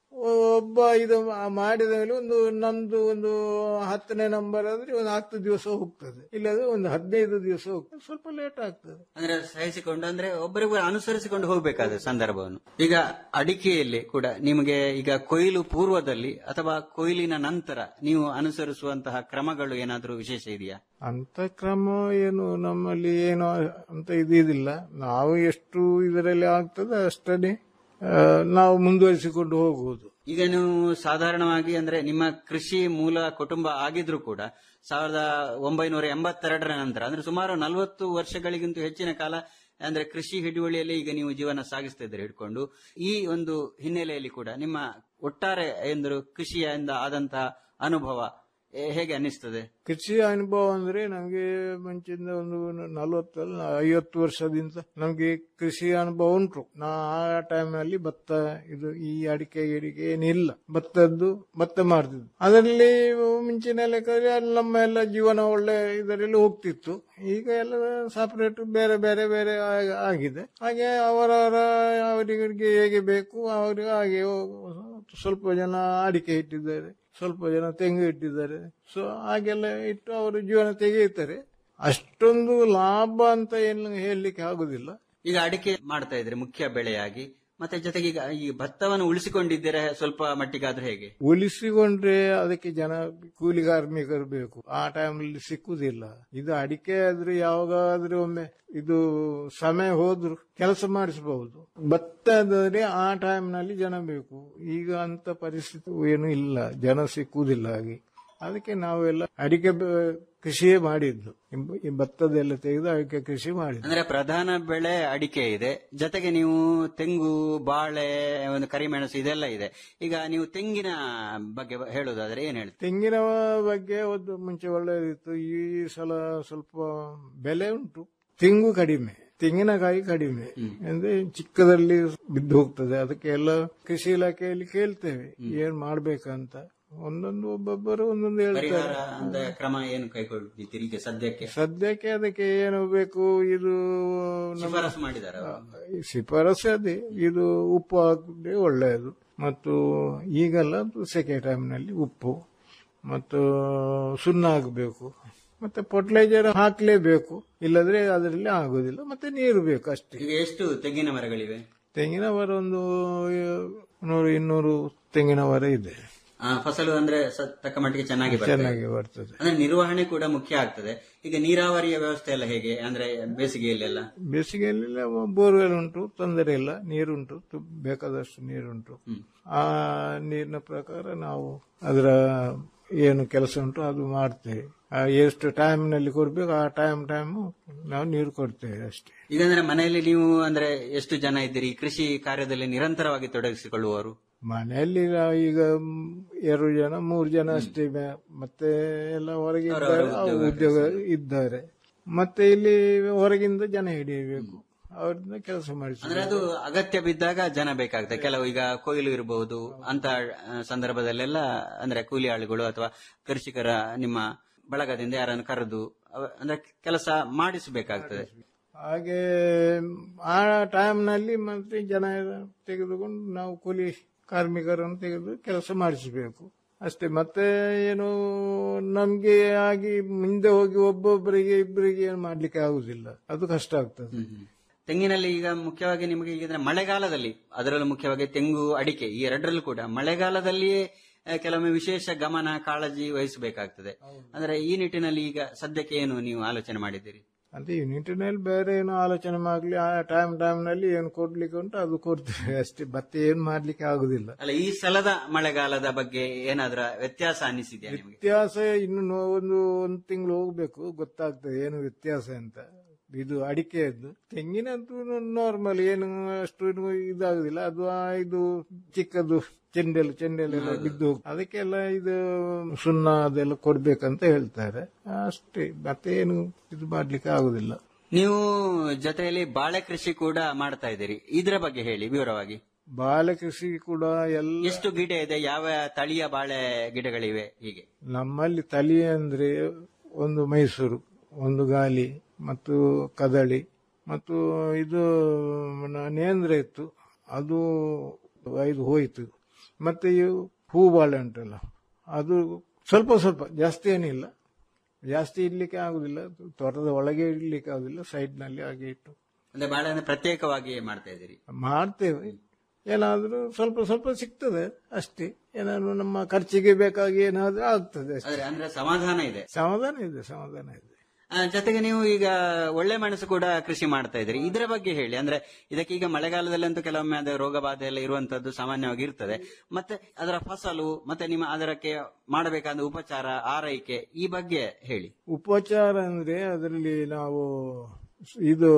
ಒಬ್ಬ ಇದು ಮಾ- ಮಾಡಿದ ಮೇಲೆ ಒಂದು ನಮ್ದು ಒಂದು ಹತ್ತನೇ ನಂಬರ್ ಆದ್ರೆ ಒಂದು ಹತ್ತು ದಿವಸ ಹೋಗ್ತದೆ ಇಲ್ಲಾಂದ್ರೆ ಒಂದು ಹದಿನೈದು ದಿವಸ ಹೋಗ್ತದೆ ಸ್ವಲ್ಪ ಲೇಟ್ ಆಗ್ತದೆ
ಅಂದ್ರೆ ಸಹಿಸಿಕೊಂಡು ಅಂದ್ರೆ ಒಬ್ಬರಿಗೊಬ್ಬರು ಅನುಸರಿಸಿಕೊಂಡು ಹೋಗ್ಬೇಕಾದ ಸಂದರ್ಭವನ್ನು ಈಗ ಅಡಿಕೆಯಲ್ಲಿ ಕೂಡ ನಿಮಗೆ ಈಗ ಕೊಯ್ಲು ಪೂರ್ವದಲ್ಲಿ ಅಥವಾ ಕೊಯ್ಲಿನ ನಂತರ ನೀವು ಅನುಸರಿಸುವಂತಹ ಕ್ರಮಗಳು ಏನಾದರೂ ವಿಶೇಷ ಇದೆಯಾ
ಅಂತ ಕ್ರಮ ಏನು ನಮ್ಮಲ್ಲಿ ಏನು ಅಂತ ಇದಿಲ್ಲ ನಾವು ಎಷ್ಟು ಇದರಲ್ಲಿ ಆಗ್ತದೆ ಅಷ್ಟೇ ಆ, ನಾವು ಮುಂದುವರಿಸಿಕೊಂಡು ಹೋಗುವುದು
ಈಗ ನೀವು ಸಾಧಾರಣವಾಗಿ ಅಂದ್ರೆ ನಿಮ್ಮ ಕೃಷಿ ಮೂಲ ಕುಟುಂಬ ಆಗಿದ್ರು ಕೂಡ ಸಾವಿರದ ಒಂಬೈನೂರ ಎಂಬತ್ತೆರಡರ ನಂತರ ಅಂದ್ರೆ ಸುಮಾರು ನಲವತ್ತು ವರ್ಷಗಳಿಗಿಂತ ಹೆಚ್ಚಿನ ಕಾಲ ಅಂದ್ರೆ ಕೃಷಿ ಹಿಡುವಳಿಯಲ್ಲಿ ಈಗ ನೀವು ಜೀವನ ಸಾಗಿಸ್ತಾ ಇದ್ದೀರಿ ಹಿಡ್ಕೊಂಡು ಈ ಒಂದು ಹಿನ್ನೆಲೆಯಲ್ಲಿ ಕೂಡ ನಿಮ್ಮ ಒಟ್ಟಾರೆ ಎಂದರು ಕೃಷಿಯಿಂದ ಆದಂತಹ ಅನುಭವ ಏ- ಹೇಗೆ ಅನ್ನಿಸ್ತದೆ
ಕೃಷಿ ಅನುಭವ ಅಂದ್ರೆ ನಮಗೆ ಮುಂಚಿಂದ ಒಂದು ನಲವತ್ತಲ್ಲ ಐವತ್ತು ವರ್ಷದಿಂದ ನಮಗೆ ಕೃಷಿ ಅನುಭವ ಉಂಟು ನಾ ಆ ಟೈಮ್ನಲ್ಲಿ ಭತ್ತ ಇದು ಈ ಅಡಿಕೆ ಗಿಡಿಕೆ ಏನಿಲ್ಲ ಭತ್ತದ್ದು ಭತ್ತ ಮಾಡ್ತಿದ್ದು ಅದರಲ್ಲಿ ಮುಂಚಿನ ಲೆಕ್ಕದಲ್ಲಿ ಅಲ್ಲಿ ನಮ್ಮ ಎಲ್ಲ ಜೀವನ ಒಳ್ಳೆ ಇದರಲ್ಲಿ ಹೋಗ್ತಿತ್ತು ಈಗ ಎಲ್ಲ ಸಪರೇಟ್ ಬೇರೆ ಬೇರೆ ಬೇರೆ ಆಗ್- ಆಗಿದೆ ಹಾಗೆ ಅವರವರ ಅವರಿಗೆ ಹೇಗೆ ಬೇಕು ಅವರಿಗೆ ಹಾಗೆ ಸ್ವಲ್ಪ ಜನ ಅಡಿಕೆ ಇಟ್ಟಿದ್ದಾರೆ ಸ್ವಲ್ಪ ಜನ ತೆಂಗು ಇಟ್ಟಿದ್ದಾರೆ ಸೊ ಹಾಗೆಲ್ಲ ಇಟ್ಟು ಅವರು ಜೀವನ ತೆಗೆಯುತ್ತಾರೆ ಅಷ್ಟೊಂದು ಲಾಭ ಅಂತ ಏನು ಹೇಳಲಿಕ್ಕೆ ಆಗುದಿಲ್ಲ
ಈಗ ಅಡಿಕೆ ಮಾಡ್ತಾ ಇದ್ರಿ ಮುಖ್ಯ ಬೆಳೆಯಾಗಿ ಮತ್ತೆ ಜೊತೆಗೆ ಈಗ ಈ ಭತ್ತವನ್ನು ಉಳಿಸಿಕೊಂಡಿದ್ದೀರಾ ಸ್ವಲ್ಪ ಮಟ್ಟಿಗಾದ್ರೂ ಹೇಗೆ
ಉಳಿಸಿಕೊಂಡ್ರೆ ಅದಕ್ಕೆ ಜನ ಕೂಲಿ ಕಾರ್ಮಿಕರು ಬೇಕು ಆ ಟೈಮಲ್ಲಿ ಸಿಕ್ಕುದಿಲ್ಲ ಇದು ಅಡಿಕೆ ಆದ್ರೆ ಯಾವಾಗಾದ್ರೂ ಒಮ್ಮೆ ಇದು ಸಮಯ ಹೋದ್ರು ಕೆಲಸ ಮಾಡಿಸಬಹುದು ಭತ್ತ ಆದ್ರೆ ಆ ಟೈಮ್ನಲ್ಲಿ ಜನ ಬೇಕು ಈಗ ಅಂತ ಪರಿಸ್ಥಿತಿ ಏನು ಇಲ್ಲ ಜನ ಸಿಕ್ಕುವುದಿಲ್ಲ ಹಾಗೆ ಅದಕ್ಕೆ ನಾವೆಲ್ಲ ಅಡಿಕೆ ಬೆ- ಕೃಷಿಯೇ ಮಾಡಿದ್ದು ಈ- ಈ ಭತ್ತದೆಲ್ಲ ತೆಗೆದು ಅಡಿಕೆ ಕೃಷಿ ಮಾಡಿದ್ದು
ಅಂದ್ರೆ ಪ್ರಧಾನ ಬೆಳೆ ಅಡಿಕೆ ಇದೆ ಜೊತೆಗೆ ನೀವು ತೆಂಗು ಬಾಳೆ ಒಂದು ಕರಿಮೆಣಸು ಇದೆಲ್ಲ ಇದೆ ಈಗ ನೀವು ತೆಂಗಿನ ಬಗ್ಗೆ ಹೇಳೋದಾದ್ರೆ ಏನ್ ಹೇಳ್ತೀರಿ
ತೆಂಗಿನ ಬಗ್ಗೆ ಒಂದು ಮುಂಚೆ ಒಳ್ಳೆಯದಿತ್ತು ಈ ಸಲ ಸ್ವಲ್ಪ ಬೆಲೆ ಉಂಟು ತೆಂಗು ಕಡಿಮೆ ತೆಂಗಿನಕಾಯಿ ಕಡಿಮೆ ಅಂದ್ರೆ ಚಿಕ್ಕದಲ್ಲಿ ಬಿದ್ದು ಹೋಗ್ತದೆ ಅದಕ್ಕೆ ಎಲ್ಲ ಕೃಷಿ ಇಲಾಖೆಯಲ್ಲಿ ಕೇಳ್ತೇವೆ ಏನ್ ಮಾಡ್ಬೇಕಂತ ಒಂದೊಂದು ಒಬ್ಬೊಬ್ಬರು ಒಂದೊಂದು
ಪರಿಹಾರ
ಹೇಳ್ತಾರೆ
ಅಂತ ಕ್ರಮ ಏನು ಕೈಗೊಳ್ಳಿದ್ದೀರಿ ಈಗ ಸದ್ಯಕ್ಕೆ
ಸದ್ಯಕ್ಕೆ ಅದಕ್ಕೆ ಏನು ಬೇಕು ಇದು ನಮ್ಮ-
ಶಿಫಾರಸು ಮಾಡಿದಾರ
ಈ ಶಿಫಾರಸು ಅದೇ ಇದು ಉಪ್ಪು ಹಾಕಿದ್ರೆ ಒಳ್ಳೆಯದು ಮತ್ತು ಈಗೆಲ್ಲ ಸೆಕೆ ಟೈಮ್ನಲ್ಲಿ ಉಪ್ಪು ಮತ್ತು ಸುಣ್ಣ ಹಾಕಬೇಕು ಮತ್ತೆ ಫರ್ಟಿಲೈಸರ್ ಹಾಕ್ಲೇಬೇಕು ಇಲ್ಲದ್ರೆ ಅದರಲ್ಲಿ ಆಗುದಿಲ್ಲ ಮತ್ತೆ ನೀರು ಬೇಕು ಅಷ್ಟೇ
ಈಗ ಎಷ್ಟು ತೆಂಗಿನ ಮರಗಳಿವೆ
ತೆಂಗಿನ ಮರ ಒಂದು ನೂರು ಇನ್ನೂರು ತೆಂಗಿನ ಮರ ಇದೆ
ಆ, ಫಸಲು ಅಂದ್ರೆ ಸ- ತಕ್ಕ ಮಟ್ಟಿಗೆ ಚೆನ್ನಾಗಿ ಬರ್ತದೆ.
ಚೆನ್ನಾಗಿ ಬರ್ತದೆ
ಅಂದ್ರೆ ನಿರ್ವಹಣೆ ಕೂಡ ಮುಖ್ಯ ಆಗ್ತದೆ ಈಗ ನೀರಾವರಿಯ ವ್ಯವಸ್ಥೆ ಎಲ್ಲ ಹೇಗೆ ಅಂದ್ರೆ ಬೇಸಿಗೆಯಲ್ಲೆಲ್ಲ
ಬೇಸಿಗೆಯಲ್ಲಿ ಬೋರ್ವೆಲ್ ಉಂಟು ತೊಂದರೆ ಇಲ್ಲ ನೀರುಂಟು ತು- ಬೇಕಾದಷ್ಟು ನೀರುಂಟು ಆ ನೀರಿನ ಪ್ರಕಾರ ನಾವು ಅದರ ಏನು ಕೆಲಸ ಉಂಟು ಅದು ಮಾಡ್ತೇವೆ ಆ ಎಷ್ಟು ಟೈಮ್ನಲ್ಲಿ ಕೊಡ್ಬೇಕು ಆ ಟೈಮ್ ಟೈಮ್ ನಾವು ನೀರು ಕೊಡ್ತೇವೆ ಅಷ್ಟೇ
ಈಗ ಅಂದ್ರೆ ಮನೆಯಲ್ಲಿ ನೀವು ಅಂದ್ರೆ ಎಷ್ಟು ಜನ ಇದ್ದೀರಿ ಕೃಷಿ ಕಾರ್ಯದಲ್ಲಿ ನಿರಂತರವಾಗಿ ತೊಡಗಿಸಿಕೊಳ್ಳುವವರು
ಮನೆಯಲ್ಲಿ ನಾವು ಈಗ ಮ್, ಎರಡು ಜನ ಮೂರು ಜನ ಅಷ್ಟೇ ಮೆ- ಮತ್ತೆ ಎಲ್ಲ ಹೊರಗೆ
ಅವರವರ
ಇದ್ದಾರೆ, ಅವ್ರು
ಉದ್ಯೋಗ
ಉದ್ಯೋಗ ಇದ್ದಾರೆ ಮತ್ತೆ ಇಲ್ಲಿ ಹೊರಗಿಂದ ಜನ ಹಿಡಿಯಬೇಕು ಅವರಿಂದ ಕೆಲಸ ಮಾಡಿಸಿ
ಅಂದ್ರೆ ಅದು ಅಗತ್ಯ ಬಿದ್ದಾಗ ಜನ ಬೇಕಾಗ್ತದೆ ಕೆಲವು ಈಗ ಕೊಯ್ಲು ಇರಬಹುದು ಅಂತ ಆ, ಸಂದರ್ಭದಲ್ಲೆಲ್ಲ ಅಂದ್ರೆ ಕೂಲಿ ಆಳುಗಳು ಅಥವಾ ಕೃಷಿಕರ ನಿಮ್ಮ ಬಳಗದಿಂದ ಯಾರನ್ನು ಕರೆದು ಅವ- ಅಂದ್ರೆ ಕೆಲಸ ಮಾಡಿಸಬೇಕಾಗ್ತದೆ
ಹಾಗೆ ಆ ಟೈಮ್ನಲ್ಲಿ ಮತ್ತೆ ಜನ ತೆಗೆದುಕೊಂಡು ನಾವು ಕೂಲಿ ಕಾರ್ಮಿಕರನ್ನು ತೆಗೆದು ಕೆಲಸ ಮಾಡಿಸಬೇಕು ಅಷ್ಟೇ ಮತ್ತೆ ಏನು ನಮ್ಗೆ ಆಗಿ ಮುಂದೆ ಹೋಗಿ ಒಬ್ಬೊಬ್ಬರಿಗೆ ಇಬ್ಬರಿಗೆ ಏನು ಮಾಡ್ಲಿಕ್ಕೆ ಆಗುದಿಲ್ಲ ಅದು ಕಷ್ಟ ಆಗ್ತದೆ
ತೆಂಗಿನಲ್ಲಿ ಈಗ ಮುಖ್ಯವಾಗಿ ನಿಮಗೆ ಈಗ ಅಂದ್ರೆ ಮಳೆಗಾಲದಲ್ಲಿ ಅದರಲ್ಲೂ ಮುಖ್ಯವಾಗಿ ತೆಂಗು ಅಡಿಕೆ ಈ ಎರಡರಲ್ಲೂ ಕೂಡ ಮಳೆಗಾಲದಲ್ಲಿಯೇ ಆ, ಕೆಲವೊಮ್ಮೆ ವಿಶೇಷ ಗಮನ ಕಾಳಜಿ ವಹಿಸಬೇಕಾಗ್ತದೆ ಅಂದ್ರೆ ಈ ನಿಟ್ಟಿನಲ್ಲಿ ಈಗ ಸದ್ಯಕ್ಕೆ ಏನು ನೀವು ಆಲೋಚನೆ ಮಾಡಿದ್ದೀರಿ
ಅಂತ ಈ ನಿಟ್ಟಿನಲ್ಲಿ ಬೇರೆ ಏನು ಆಲೋಚನೆ ಮಾಡ್ಲಿ ಆ ಟೈಮ್ ಟೈಮ್ ನಲ್ಲಿ ಏನು ಕೊಡ್ಲಿಕ್ಕೆ ಉಂಟು ಅದು ಕೊಡ್ತೇವೆ ಅಷ್ಟೇ ಮತ್ತೆ ಏನ್ ಮಾಡ್ಲಿಕ್ಕೆ ಆಗುದಿಲ್ಲ
ಅಲ್ಲ ಈ ಸಲದ ಮಳೆಗಾಲದ ಬಗ್ಗೆ ಏನಾದ್ರ ವ್ಯತ್ಯಾಸ ಅನ್ನಿಸಿದ್ಯಾ ನಿಮಗೆ
ವ್ಯತ್ಯಾಸ ಇನ್ನು ನೋ- ಒಂದು ಒಂದು ತಿಂಗಳು ಹೋಗ್ಬೇಕು ಗೊತ್ತಾಗ್ತದೆ ಏನು ವ್ಯತ್ಯಾಸ ಅಂತ ಇದು ಅಡಿಕೆಯದ್ದು ತೆಂಗಿನಂತೂ ನಾರ್ಮಲ್ ಏನು ಅಷ್ಟು ಏನು ಇದಾಗುದಿಲ್ಲ ಅದು ಆ ಇದು ಚಿಕ್ಕದು ಚೆಂಡೆಲ್ಲ ಚೆಂಡೆಲ್ಲ ಬಿದ್ದು ಹೋಗ್- ಅದಕ್ಕೆಲ್ಲ ಇದು ಸುಣ್ಣ ಅದೆಲ್ಲ ಕೊಡ್ಬೇಕಂತ ಹೇಳ್ತಾರೆ ಅಷ್ಟೇ ಮತ್ತೆ ಏನು ಇದು ಮಾಡ್ಲಿಕ್ಕೆ ಆಗುದಿಲ್ಲ
ನೀವು ಜೊತೆಯಲ್ಲಿ ಬಾಳೆ ಕೃಷಿ ಕೂಡ ಮಾಡ್ತಾ ಇದ್ದೀರಿ ಇದರ ಬಗ್ಗೆ ಹೇಳಿ ವಿವರವಾಗಿ
ಬಾಳೆ ಕೃಷಿ ಕೂಡ ಎಲ್ಲ
ಎಷ್ಟು ಗಿಡ ಇದೆ ಯಾವ ತಳಿಯ ಬಾಳೆ ಗಿಡಗಳಿವೆ ಹೀಗೆ
ನಮ್ಮಲ್ಲಿ ತಳಿ ಅಂದ್ರೆ ಒಂದು ಮೈಸೂರು ಒಂದು ಗಾಲಿ ಮತ್ತು ಕದಳಿ ಮತ್ತು ಇದು ನ- ನೇಂದ್ರ ಇತ್ತು ಅದು ಐದು ಹೋಯಿತು ಮತ್ತೆ ಇವು ಹೂ ಬಾಳೆ ಉಂಟಲ್ಲ ಅದು ಸ್ವಲ್ಪ ಸ್ವಲ್ಪ ಜಾಸ್ತಿ ಏನಿಲ್ಲ ಜಾಸ್ತಿ ಇಡ್ಲಿಕ್ಕೆ ಆಗುದಿಲ್ಲ ತೋಟದ ಒಳಗೆ ಇಡ್ಲಿಕ್ಕೆ ಆಗುದಿಲ್ಲ ಸೈಡ್ ನಲ್ಲಿ ಹಾಗೆ ಇಟ್ಟು
ಅಂದ್ರೆ ಬಾಳೆಹಣ್ಣು ಪ್ರತ್ಯೇಕವಾಗಿ ಮಾಡ್ತಾ ಇದ್ದೀರಿ
ಮಾಡ್ತೇವೆ ಏನಾದ್ರೂ ಸ್ವಲ್ಪ ಸ್ವಲ್ಪ ಸಿಗ್ತದೆ ಅಷ್ಟೇ ಏನಾದ್ರು ನಮ್ಮ ಖರ್ಚಿಗೆ ಬೇಕಾಗಿ ಏನಾದ್ರೂ ಆಗ್ತದೆ ಅಷ್ಟೇ.
ಆದ್ರೆ ಅಂದ್ರೆ ಸಮಾಧಾನ ಇದೆ
ಸಮಾಧಾನ ಇದೆ ಸಮಾಧಾನ ಇದೆ
ಆ, ಜೊತೆಗೆ ನೀವು ಈಗ ಒಳ್ಳೆ ಮೆಣಸು ಕೂಡ ಕೃಷಿ ಮಾಡ್ತಾ ಇದ್ದೀರಿ ಇದರ ಬಗ್ಗೆ ಹೇಳಿ ಅಂದ್ರೆ ಇದಕ್ಕೆ ಈಗ ಮಳೆಗಾಲದಲ್ಲಂತೂ ಕೆಲವೊಮ್ಮೆ ಅದೇ ರೋಗ ಬಾಧೆ ಎಲ್ಲ ಇರುವಂತದ್ದು ಸಾಮಾನ್ಯವಾಗಿ ಇರ್ತದೆ ಮತ್ತೆ ಅದರ ಫಸಲು ಮತ್ತೆ ನಿಮ್ಮ ಅದಕ್ಕೆ ಮಾಡಬೇಕಾದ ಉಪಚಾರ ಆರೈಕೆ ಈ ಬಗ್ಗೆ ಹೇಳಿ
ಉಪಚಾರ ಅಂದ್ರೆ ಅದರಲ್ಲಿ ನಾವು ಇದು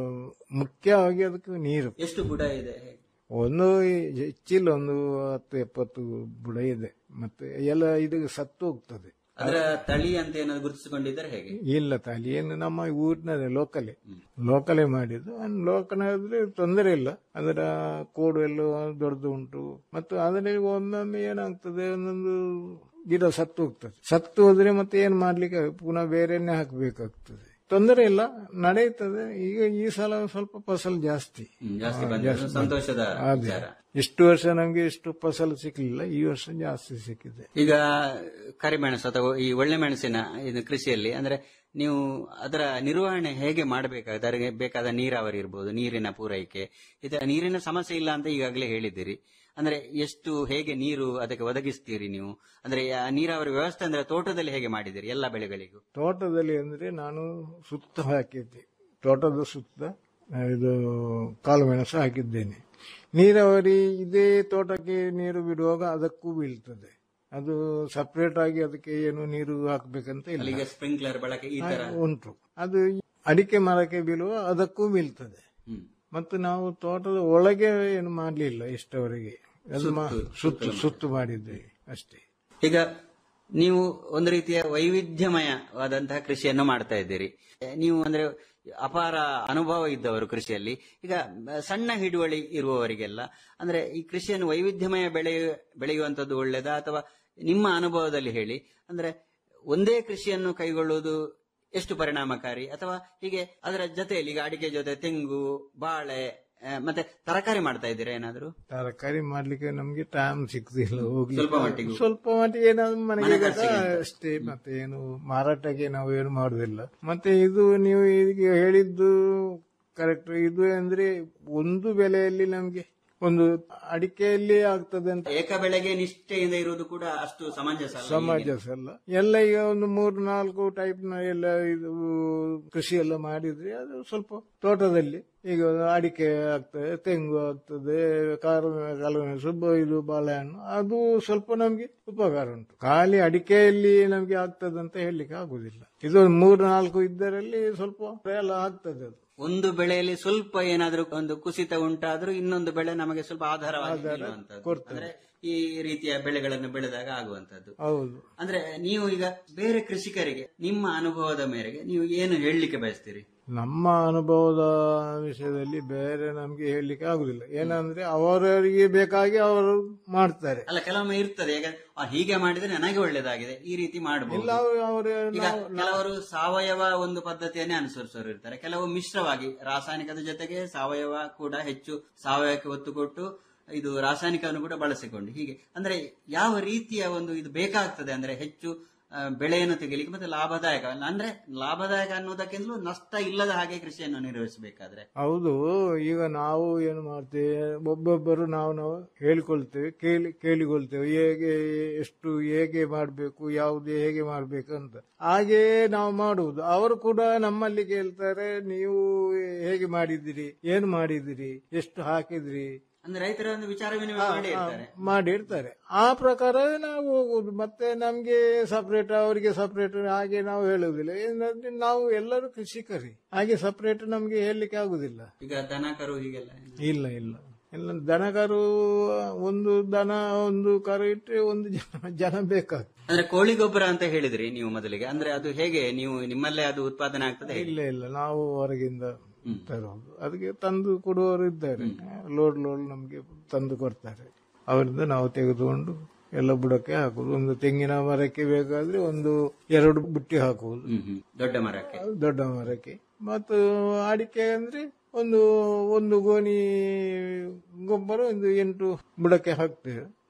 ಮುಖ್ಯವಾಗಿ ಅದಕ್ಕೆ ನೀರು
ಎಷ್ಟು ಬುಡ ಇದೆ
ಒಂದು ಹೆಚ್ಚಿಲ್ಲ ಒಂದು ಹತ್ತು ಎಪ್ಪತ್ತು ಬುಡ ಇದೆ ಮತ್ತೆ ಎಲ್ಲ ಇದು ಸತ್ತು ಹೋಗ್ತದೆ
ಅದರ ತಳಿ ಅಂತ ಏನಾದ್ರು ಗುರುತಿಸಿಕೊಂಡಿದ್ದಾರೆ ಹೇಗೆ
ಇಲ್ಲ ತಲಿಯನ್ನು ನಮ್ಮ ಊರಿನದೇ ಲೋಕಲೇ ಲೋಕಲೇ ಮಾಡಿದ್ದು ಲೋಕಲ್ ಆದ್ರೆ ತೊಂದರೆ ಇಲ್ಲ ಅದರ ಕೋಡು ಎಲ್ಲ ದೊಡ್ಡದು ಉಂಟು ಮತ್ತು ಅದರಲ್ಲಿ ಒಂದೊಮ್ಮೆ ಏನಾಗ್ತದೆ ಒಂದೊಂದು ಗಿಡ ಸತ್ತು ಹೋಗ್ತದೆ ಸತ್ತು ಹೋದ್ರೆ ಮತ್ತೆ ಏನ್ ಮಾಡ್ಲಿಕ್ಕೆ ಪುನಃ ಬೇರೆನೆ ಹಾಕ್ಬೇಕಾಗ್ತದೆ ತೊಂದರೆ ಇಲ್ಲ ನಡೆಯುತ್ತದೆ ಈಗ ಈ ಸಲ ಸ್ವಲ್ಪ ಫಸಲು ಜಾಸ್ತಿ
ಹ್ಮ್, ಜಾಸ್ತಿ
ಹಾ,
ಬಂದಿದೆ.
ಜಾಸ್ತಿ
ಸಂತೋಷದ
ಅದೇ.
ವಿಚಾರ.
ಇಷ್ಟು ವರ್ಷ ನಮ್ಗೆ ಇಷ್ಟು ಫಸಲು ಸಿಕ್ಲಿಲ್ಲ ಈ ವರ್ಷ ಜಾಸ್ತಿ ಸಿಕ್ಕಿದೆ
ಈಗ ಕರಿಮೆಣಸು ಅಥವಾ ಈ ಒಳ್ಳೆ ಮೆಣಸಿನ ಇದು ಕೃಷಿಯಲ್ಲಿ ಅಂದ್ರೆ ನೀವು ಅದರ ನಿರ್ವಹಣೆ ಹೇಗೆ ಮಾಡಬೇಕಾಗುತ್ತೆ ಅದರಿಗೆ ಬೇಕಾದ ನೀರಾವರಿ ಇರ್ಬೋದು ನೀರಿನ ಪೂರೈಕೆ ಇದರ ನೀರಿನ ಸಮಸ್ಯೆ ಇಲ್ಲ ಅಂತ ಈಗಾಗಲೇ ಹೇಳಿದ್ದೀರಿ ಅಂದ್ರೆ ಎಷ್ಟು ಹೇಗೆ ನೀರು ಅದಕ್ಕೆ ಒದಗಿಸ್ತೀರಿ ನೀವು ಅಂದ್ರೆ ಆ ನೀರಾವರಿ ವ್ಯವಸ್ಥೆ ಅಂದ್ರೆ ತೋಟದಲ್ಲಿ ಹೇಗೆ ಮಾಡಿದ್ದೀರಿ ಎಲ್ಲ ಬೆಳೆಗಳಿಗೂ
ತೋಟದಲ್ಲಿ ಅಂದ್ರೆ ನಾನು ಸುತ್ತ ಹಾಕಿದ್ದೆ ತೋಟದ ಸುತ್ತ ಆ, ಇದು ಕಾಳು ಮೆಣಸು ಹಾಕಿದ್ದೇನೆ ನೀರಾವರಿ ಇದೇ ತೋಟಕ್ಕೆ ನೀರು ಬಿಡುವಾಗ ಅದಕ್ಕೂ ಬೀಳ್ತದೆ ಅದು ಸಪರೇಟ್ ಆಗಿ ಅದಕ್ಕೆ ಏನು ನೀರು ಹಾಕ್ಬೇಕಂತ ಇಲ್ಲ
ಅಲ್ಲಿಗೆ ಸ್ಪ್ರಿಂಕ್ಲರ್ ಬಳಕೆ ಈ ತರ
ಆ, ಉಂಟು ಅದು ಅಡಿಕೆ ಮರಕ್ಕೆ ಬೀಳುವ ಅದಕ್ಕೂ ಬೀಳ್ತದೆ
ಹ್ಮ್.
ಮತ್ತು ನಾವು ತೋಟದ ಒಳಗೆ ಏನು ಮಾಡಲಿಲ್ಲ ಇಷ್ಟವರೆಗೆ ಅದು ಮಾ- ಸುತ್ತು ಸುತ್ತು ಮಾಡಿದ್ದೇವೆ ಅಷ್ಟೇ
ಈಗ ನೀವು ಒಂದು ರೀತಿಯ ವೈವಿಧ್ಯಮಯವಾದಂತಹ ಕೃಷಿಯನ್ನು ಮಾಡ್ತಾ ಇದ್ದೀರಿ ನೀವು ಅಂದ್ರೆ ಅಪಾರ ಅನುಭವ ಇದ್ದವರು ಕೃಷಿಯಲ್ಲಿ ಈಗ ಸಣ್ಣ ಹಿಡುವಳಿ ಇರುವವರಿಗೆಲ್ಲ ಅಂದ್ರೆ ಈ ಕೃಷಿಯನ್ನು ವೈವಿಧ್ಯಮಯ ಬೆಳೆ ಬೆಳೆಯುವಂತದ್ದು ಒಳ್ಳೆಯದಾ ಅಥವಾ ನಿಮ್ಮ ಅನುಭವದಲ್ಲಿ ಹೇಳಿ ಅಂದ್ರೆ ಒಂದೇ ಕೃಷಿಯನ್ನು ಕೈಗೊಳ್ಳುವುದು ಎಷ್ಟು ಪರಿಣಾಮಕಾರಿ ಅಥವಾ ಹೀಗೆ ಅದರ ಜೊತೆಯಲ್ಲಿ ಈಗ ಅಡಿಕೆ ಜೊತೆ ತೆಂಗು ಬಾಳೆ ಆ, ಮತ್ತೆ ತರಕಾರಿ ಮಾಡ್ತಾ ಇದ್ದೀರಾ ಏನಾದ್ರು
ತರಕಾರಿ ಮಾಡ್ಲಿಕ್ಕೆ ನಮ್ಗೆ ಟೈಮ್ ಸಿಗ್ತಿಲ್ಲ ಹೋಗ್ಲಿಕ್ಕೆ
ಸ್ವಲ್ಪ ಮಟ್ಟಿಗೆ.
ಸ್ವಲ್ಪ ಮಟ್ಟಿಗೆ ಏನಾದ್ರು ಮನೆಗೆ
ಮನೆ
ಬೇಕಾ
ಖರ್ಚಿಗೆ ಅಂತ.
ಅಷ್ಟೇ ಮತ್ತೆ ಏನು ಮಾರಾಟಕ್ಕೆ ನಾವು ಏನು ಮಾಡುದಿಲ್ಲ ಮತ್ತೆ ಇದು ನೀವು ಈಗ ಹೇಳಿದ್ದು ಕರೆಕ್ಟ್ ಇದು ಅಂದ್ರೆ ಒಂದು ಬೆಲೆಯಲ್ಲಿ ನಮ್ಗೆ ಒಂದು ಅಡಿಕೆಯಲ್ಲಿ ಆಗ್ತದೆ ಅಂತ
ಏಕ ಬೆಳೆಗೆ ನಿಷ್ಠೆಯಿಂದ ಇರುವುದು ಕೂಡ ಅಷ್ಟು ಸಮಂಜಸ ಅಲ್ಲ
ಸಮಾಜ
ಈಗಿನ.
ಎಲ್ಲ ಎಲ್ಲ ಈಗ ಒಂದು ಮೂರು ನಾಲ್ಕು ಟೈಪ್ ನ ಎಲ್ಲ ಇದು ಕೃಷಿ ಎಲ್ಲ ಮಾಡಿದ್ರೆ ಅದು ಸ್ವಲ್ಪ ತೋಟದಲ್ಲಿ ಈಗ ಅಡಿಕೆ ಆಗ್ತದೆ ತೆಂಗು ಆಗ್ತದೆ ಕಾರು ಕಾಳುಮೆಣಸು ಬ- ಇದು ಬಾಳೆಹಣ್ಣು ಅದು ಸ್ವಲ್ಪ ನಮ್ಗೆ ಉಪಕಾರ ಉಂಟು ಖಾಲಿ ಅಡಿಕೆಯಲ್ಲಿ ನಮ್ಗೆ ಆಗ್ತದೆ ಅಂತ ಹೇಳಲಿಕ್ಕೆ ಆಗುದಿಲ್ಲ ಇದು ಮೂರು ನಾಲ್ಕು ಇದ್ದರಲ್ಲಿ ಸ್ವಲ್ಪ ಎಲ್ಲ ಆಗ್ತದೆ ಅದು
ಒಂದು ಬೆಳೆಯಲ್ಲಿ ಸ್ವಲ್ಪ ಏನಾದ್ರೂ ಒಂದು ಕುಸಿತ ಉಂಟಾದ್ರೂ ಇನ್ನೊಂದು ಬೆಳೆ ನಮಗೆ ಸ್ವಲ್ಪ ಆಧಾರವಾಗಿ
ಆಧಾರ
ನಿಲ್ಲುವಂತದ್ದು.
ಕೊಡ್ತದೆ.
ಅಂದ್ರೆ ಈ ರೀತಿಯ ಬೆಳೆಗಳನ್ನು ಬೆಳೆದಾಗ ಆಗುವಂತದ್ದು
ಹೌದು
ಅಂದ್ರೆ ನೀವು ಈಗ ಬೇರೆ ಕೃಷಿಕರಿಗೆ ನಿಮ್ಮ ಅನುಭವದ ಮೇರೆಗೆ ನೀವು ಏನು ಹೇಳಲಿಕ್ಕೆ ಬಯಸ್ತೀರಿ
ನಮ್ಮ ಅನುಭವದ ವಿಷಯದಲ್ಲಿ ಬೇರೆ ನಮ್ಗೆ ಹೇಳಲಿಕ್ಕೆ ಆಗುದಿಲ್ಲ ಏನಂದ್ರೆ ಅವರವರಿಗೆ ಬೇಕಾಗಿ ಅವರು ಮಾಡ್ತಾರೆ
ಅಲ್ಲ ಕೆಲವೊಮ್ಮೆ ಇರ್ತದೆ ಈಗ ಆ, ಹೀಗೆ ಮಾಡಿದ್ರೆ ನನಗೆ ಒಳ್ಳೇದಾಗಿದೆ ಈ ರೀತಿ ಮಾಡಬಹುದು
ಇಲ್ಲ ಅವರು ಅವರು
ಈಗ ಕೆಲವರು ಸಾವಯವ ಒಂದು ಪದ್ಧತಿಯನ್ನೇ ಅನುಸರಿಸೋರು ಇರ್ತಾರೆ ಕೆಲವು ಮಿಶ್ರವಾಗಿ ರಾಸಾಯನಿಕದ ಜೊತೆಗೆ ಸಾವಯವ ಕೂಡ ಹೆಚ್ಚು ಸಾವಯವಕ್ಕೆ ಒತ್ತು ಕೊಟ್ಟು ಇದು ರಾಸಾಯನಿಕವನ್ನು ಕೂಡ ಬಳಸಿಕೊಂಡು ಹೀಗೆ ಅಂದ್ರೆ ಯಾವ ರೀತಿಯ ಒಂದು ಇದು ಬೇಕಾಗ್ತದೆ ಅಂದ್ರೆ ಹೆಚ್ಚು ಆ, ಬೆಳೆಯನ್ನು ತೆಗಿಲಿಕ್ಕೆ ಮತ್ತೆ ಲಾಭದಾಯಕ ಅಂದ್ರೆ ಲಾಭದಾಯಕ ಅನ್ನೋದಕ್ಕಿಂತಲೂ ನಷ್ಟ ಇಲ್ಲದ ಹಾಗೆ ಕೃಷಿಯನ್ನು ನಿರ್ವಹಿಸಬೇಕಾದ್ರೆ
ಹೌದು ಈಗ ನಾವು ಏನು ಮಾಡ್ತೇವೆ ಒಬ್ಬೊಬ್ಬರು ನಾವು ನಾವು ಹೇಳಿಕೊಳ್ತೇವೆ ಕೇಳಿ ಕೇಳಿಕೊಳ್ತೇವೆ ಹೇಗೆ ಎಷ್ಟು ಹೇಗೆ ಮಾಡಬೇಕು ಯಾವುದು ಹೇಗೆ ಮಾಡಬೇಕು ಅಂತ ಹಾಗೆ ನಾವು ಮಾಡುವುದು ಅವರು ಕೂಡ ನಮ್ಮಲ್ಲಿ ಕೇಳ್ತಾರೆ ನೀವು ಹೇಗೆ ಮಾಡಿದಿರಿ ಏನು ಮಾಡಿದಿರಿ ಎಷ್ಟು ಹಾಕಿದ್ರಿ
ಅಂದ್ರೆ ರೈತರ ಒಂದು ವಿಚಾರ ವಿನಿಮಯ ಮಾಡಿ ಇರ್ತಾರೆ
ಮಾಡಿರ್ತಾರೆ ಆ ಪ್ರಕಾರ ನಾವು ಹೋಗುದು ಮತ್ತೆ ನಮ್ಗೆ ಸಪರೇಟ್ ಅವರಿಗೆ ಸಪರೇಟ್ ಹಾಗೆ ನಾವು ಹೇಳುವುದಿಲ್ಲ ಏನಂದ್ರೆ ನಾವು ಎಲ್ಲರೂ ಕೃಷಿಕರಿ ಹಾಗೆ ಸಪರೇಟ್ ನಮ್ಗೆ ಹೇಳಲಿಕ್ಕೆ ಆಗುದಿಲ್ಲ
ಈಗ ದನ ಕರು ಹೀಗೆಲ್ಲ
ಇಲ್ಲ ಇಲ್ಲ ಇಲ್ಲ ದನಕರು ಒಂದು ದನ ಒಂದು ಕರು ಇಟ್ಟರೆ ಒಂದು ಜನ ಜನ ಬೇಕಾಗ್ತದೆ
ಅಂದ್ರೆ ಕೋಳಿ ಗೊಬ್ಬರ ಅಂತ ಹೇಳಿದ್ರಿ ನೀವು ಮೊದಲಿಗೆ ಅಂದ್ರೆ ಅದು ಹೇಗೆ ನೀವು ನಿಮ್ಮಲ್ಲೇ ಅದು ಉತ್ಪಾದನೆ ಆಗ್ತದೆ ಹೇಗೆ?
ಇಲ್ಲ ಇಲ್ಲ ನಾವು ಹೊರಗಿಂದ ತರುವುದು ಅದಕ್ಕೆ ತಂದು ಕೊಡುವವರು ಇದ್ದಾರೆ ಲೋಡ್ ಲೋಡ್ ನಮ್ಗೆ ತಂದು ಕೊಡ್ತಾರೆ ಅವರಿಂದ ನಾವು ತೆಗೆದುಕೊಂಡು ಎಲ್ಲ ಬುಡಕ್ಕೆ ಹಾಕುದು ಒಂದು ತೆಂಗಿನ ಮರಕ್ಕೆ ಬೇಕಾದ್ರೆ ಒಂದು ಎರಡು ಬುಟ್ಟಿ ಹಾಕುವುದು
ಹ್ಮ್ ಹ್ಮ್. ದೊಡ್ಡ ಮರಕ್ಕೆ
ದೊಡ್ಡ ಮರಕ್ಕೆ ಮತ್ತು ಅಡಿಕೆ ಅಂದ್ರೆ ಒಂದು ಒಂದು ಗೋಣಿ ಗೊಬ್ಬರ ಒಂದು ಎಂಟು ಬುಡಕ್ಕೆ ಹಾಕ್ತೇವೆ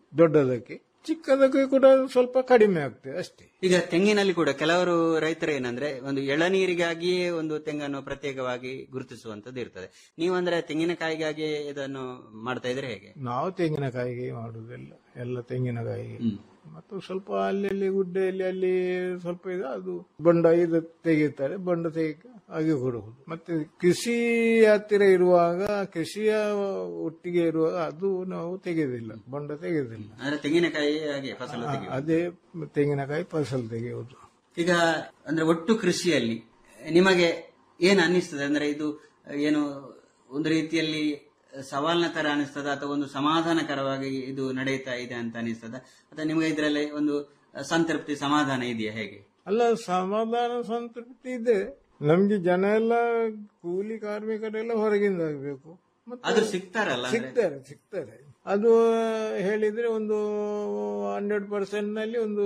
ದೊಡ್ಡದಕ್ಕೆ ಚಿಕ್ಕದಕ್ಕೆ ಕೂಡ ಸ್ವಲ್ಪ ಕಡಿಮೆ ಆಗ್ತದೆ ಅಷ್ಟೇ
ಈಗ ತೆಂಗಿನಲ್ಲಿ ಕೂಡ ಕೆಲವರು ರೈತರು ಏನಂದ್ರೆ ಒಂದು ಎಳನೀರಿಗಾಗಿಯೇ ಒಂದು ತೆಂಗನ್ನು ಪ್ರತ್ಯೇಕವಾಗಿ ಗುರುತಿಸುವಂತದ್ದು ಇರ್ತದೆ ನೀವಂದ್ರೆ ತೆಂಗಿನಕಾಯಿಗಾಗಿ ಇದನ್ನು ಮಾಡ್ತಾ ಇದ್ರೆ ಹೇಗೆ
ನಾವು ತೆಂಗಿನಕಾಯಿಗೆ ಮಾಡುವುದಿಲ್ಲ ಎಲ್ಲ ತೆಂಗಿನಕಾಯಿಗೆ ಮತ್ತು ಸ್ವಲ್ಪ ಅಲ್ಲಿ ಗುಡ್ಡೆಯಲ್ಲಿ ಅಲ್ಲಿ ಸ್ವಲ್ಪ ಇದೆ ಅದು ಬೊಂಡ ಇದು ತೆಗೆಯುತ್ತಾರೆ ಬೊಂಡ ತೆಗಿ ಹಾಗೆ ಕೊಡುವುದು ಮತ್ತೆ ಕೃಷಿ ಹತ್ತಿರ ಇರುವಾಗ ಕೃಷಿಯ ಒಟ್ಟಿಗೆ ಇರುವಾಗ ಅದು ನಾವು ತೆಗೆಯುವುದಿಲ್ಲ ಬೊಂಡ ತೆಗೆಯುವುದಿಲ್ಲ
ಅಂದ್ರೆ ತೆಂಗಿನಕಾಯಿ ಹಾಗೆ ಫಸಲು
ಆ,
ತೆಗೆಯುವುದು.
ಅದೇ ತೆಂಗಿನಕಾಯಿ ಫಸಲು ತೆಗೆಯುವುದು
ಈಗ ಅಂದ್ರೆ ಒಟ್ಟು ಕೃಷಿಯಲ್ಲಿ ನಿಮಗೆ ಏನು ಅನ್ನಿಸ್ತದೆ ಅಂದ್ರೆ ಇದು ಏನು ಒಂದು ರೀತಿಯಲ್ಲಿ ಸವಾಲಿನ ತರ ಅನಿಸ್ತದ ಅಥವಾ ಒಂದು ಸಮಾಧಾನಕರವಾಗಿ ಇದು ನಡೆಯುತ್ತಾ ಇದೆ ಅಂತ ಅನಿಸ್ತದ ಅಥವಾ ನಿಮಗೆ ಇದರಲ್ಲಿ ಒಂದು ಸಂತೃಪ್ತಿ ಸಮಾಧಾನ ಇದೆಯಾ ಹೇಗೆ
ಅಲ್ಲ ಸಮಾಧಾನ ಸಂತೃಪ್ತಿ ಇದೆ ನಮ್ಗೆ ಜನ ಎಲ್ಲ ಕೂಲಿ ಕಾರ್ಮಿಕರೆಲ್ಲ ಹೊರಗಿಂದ ಆಗ್ಬೇಕು ಮತ್ತೆ
ಅದು ಸಿಗ್ತಾರಲ್ಲ ಅಂದ್ರೆ?
ಸಿಗ್ತಾರೆ ಸಿಗ್ತಾರೆ ಅದು ಹೇಳಿದ್ರೆ ಒಂದು ಹಂಡ್ರೆಡ್ ಪರ್ಸೆಂಟ್ ನಲ್ಲಿ ಒಂದು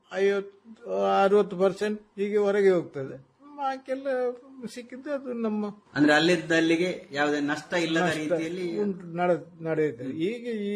ಐವತ್ತು ಅರವತ್ತು ಪರ್ಸೆಂಟ್ ಹೀಗೆ ಹೊರಗೆ ಹೋಗ್ತದೆ ಬಾಕಿಯೆಲ್ಲ ಸಿಕ್ಕಿದ್ದು ಅದು ನಮ್ಮ
ಅಂದ್ರೆ ಅಲ್ಲಿದ್ದಲ್ಲಿಗೆ ಯಾವುದೇ ನಷ್ಟ ಇಲ್ಲದ
ನಷ್ಟ
ರೀತಿಯಲ್ಲಿ
ಉಂಟು ನಡೆ- ನಡೆಯುತ್ತದೆ ಈಗ ಈ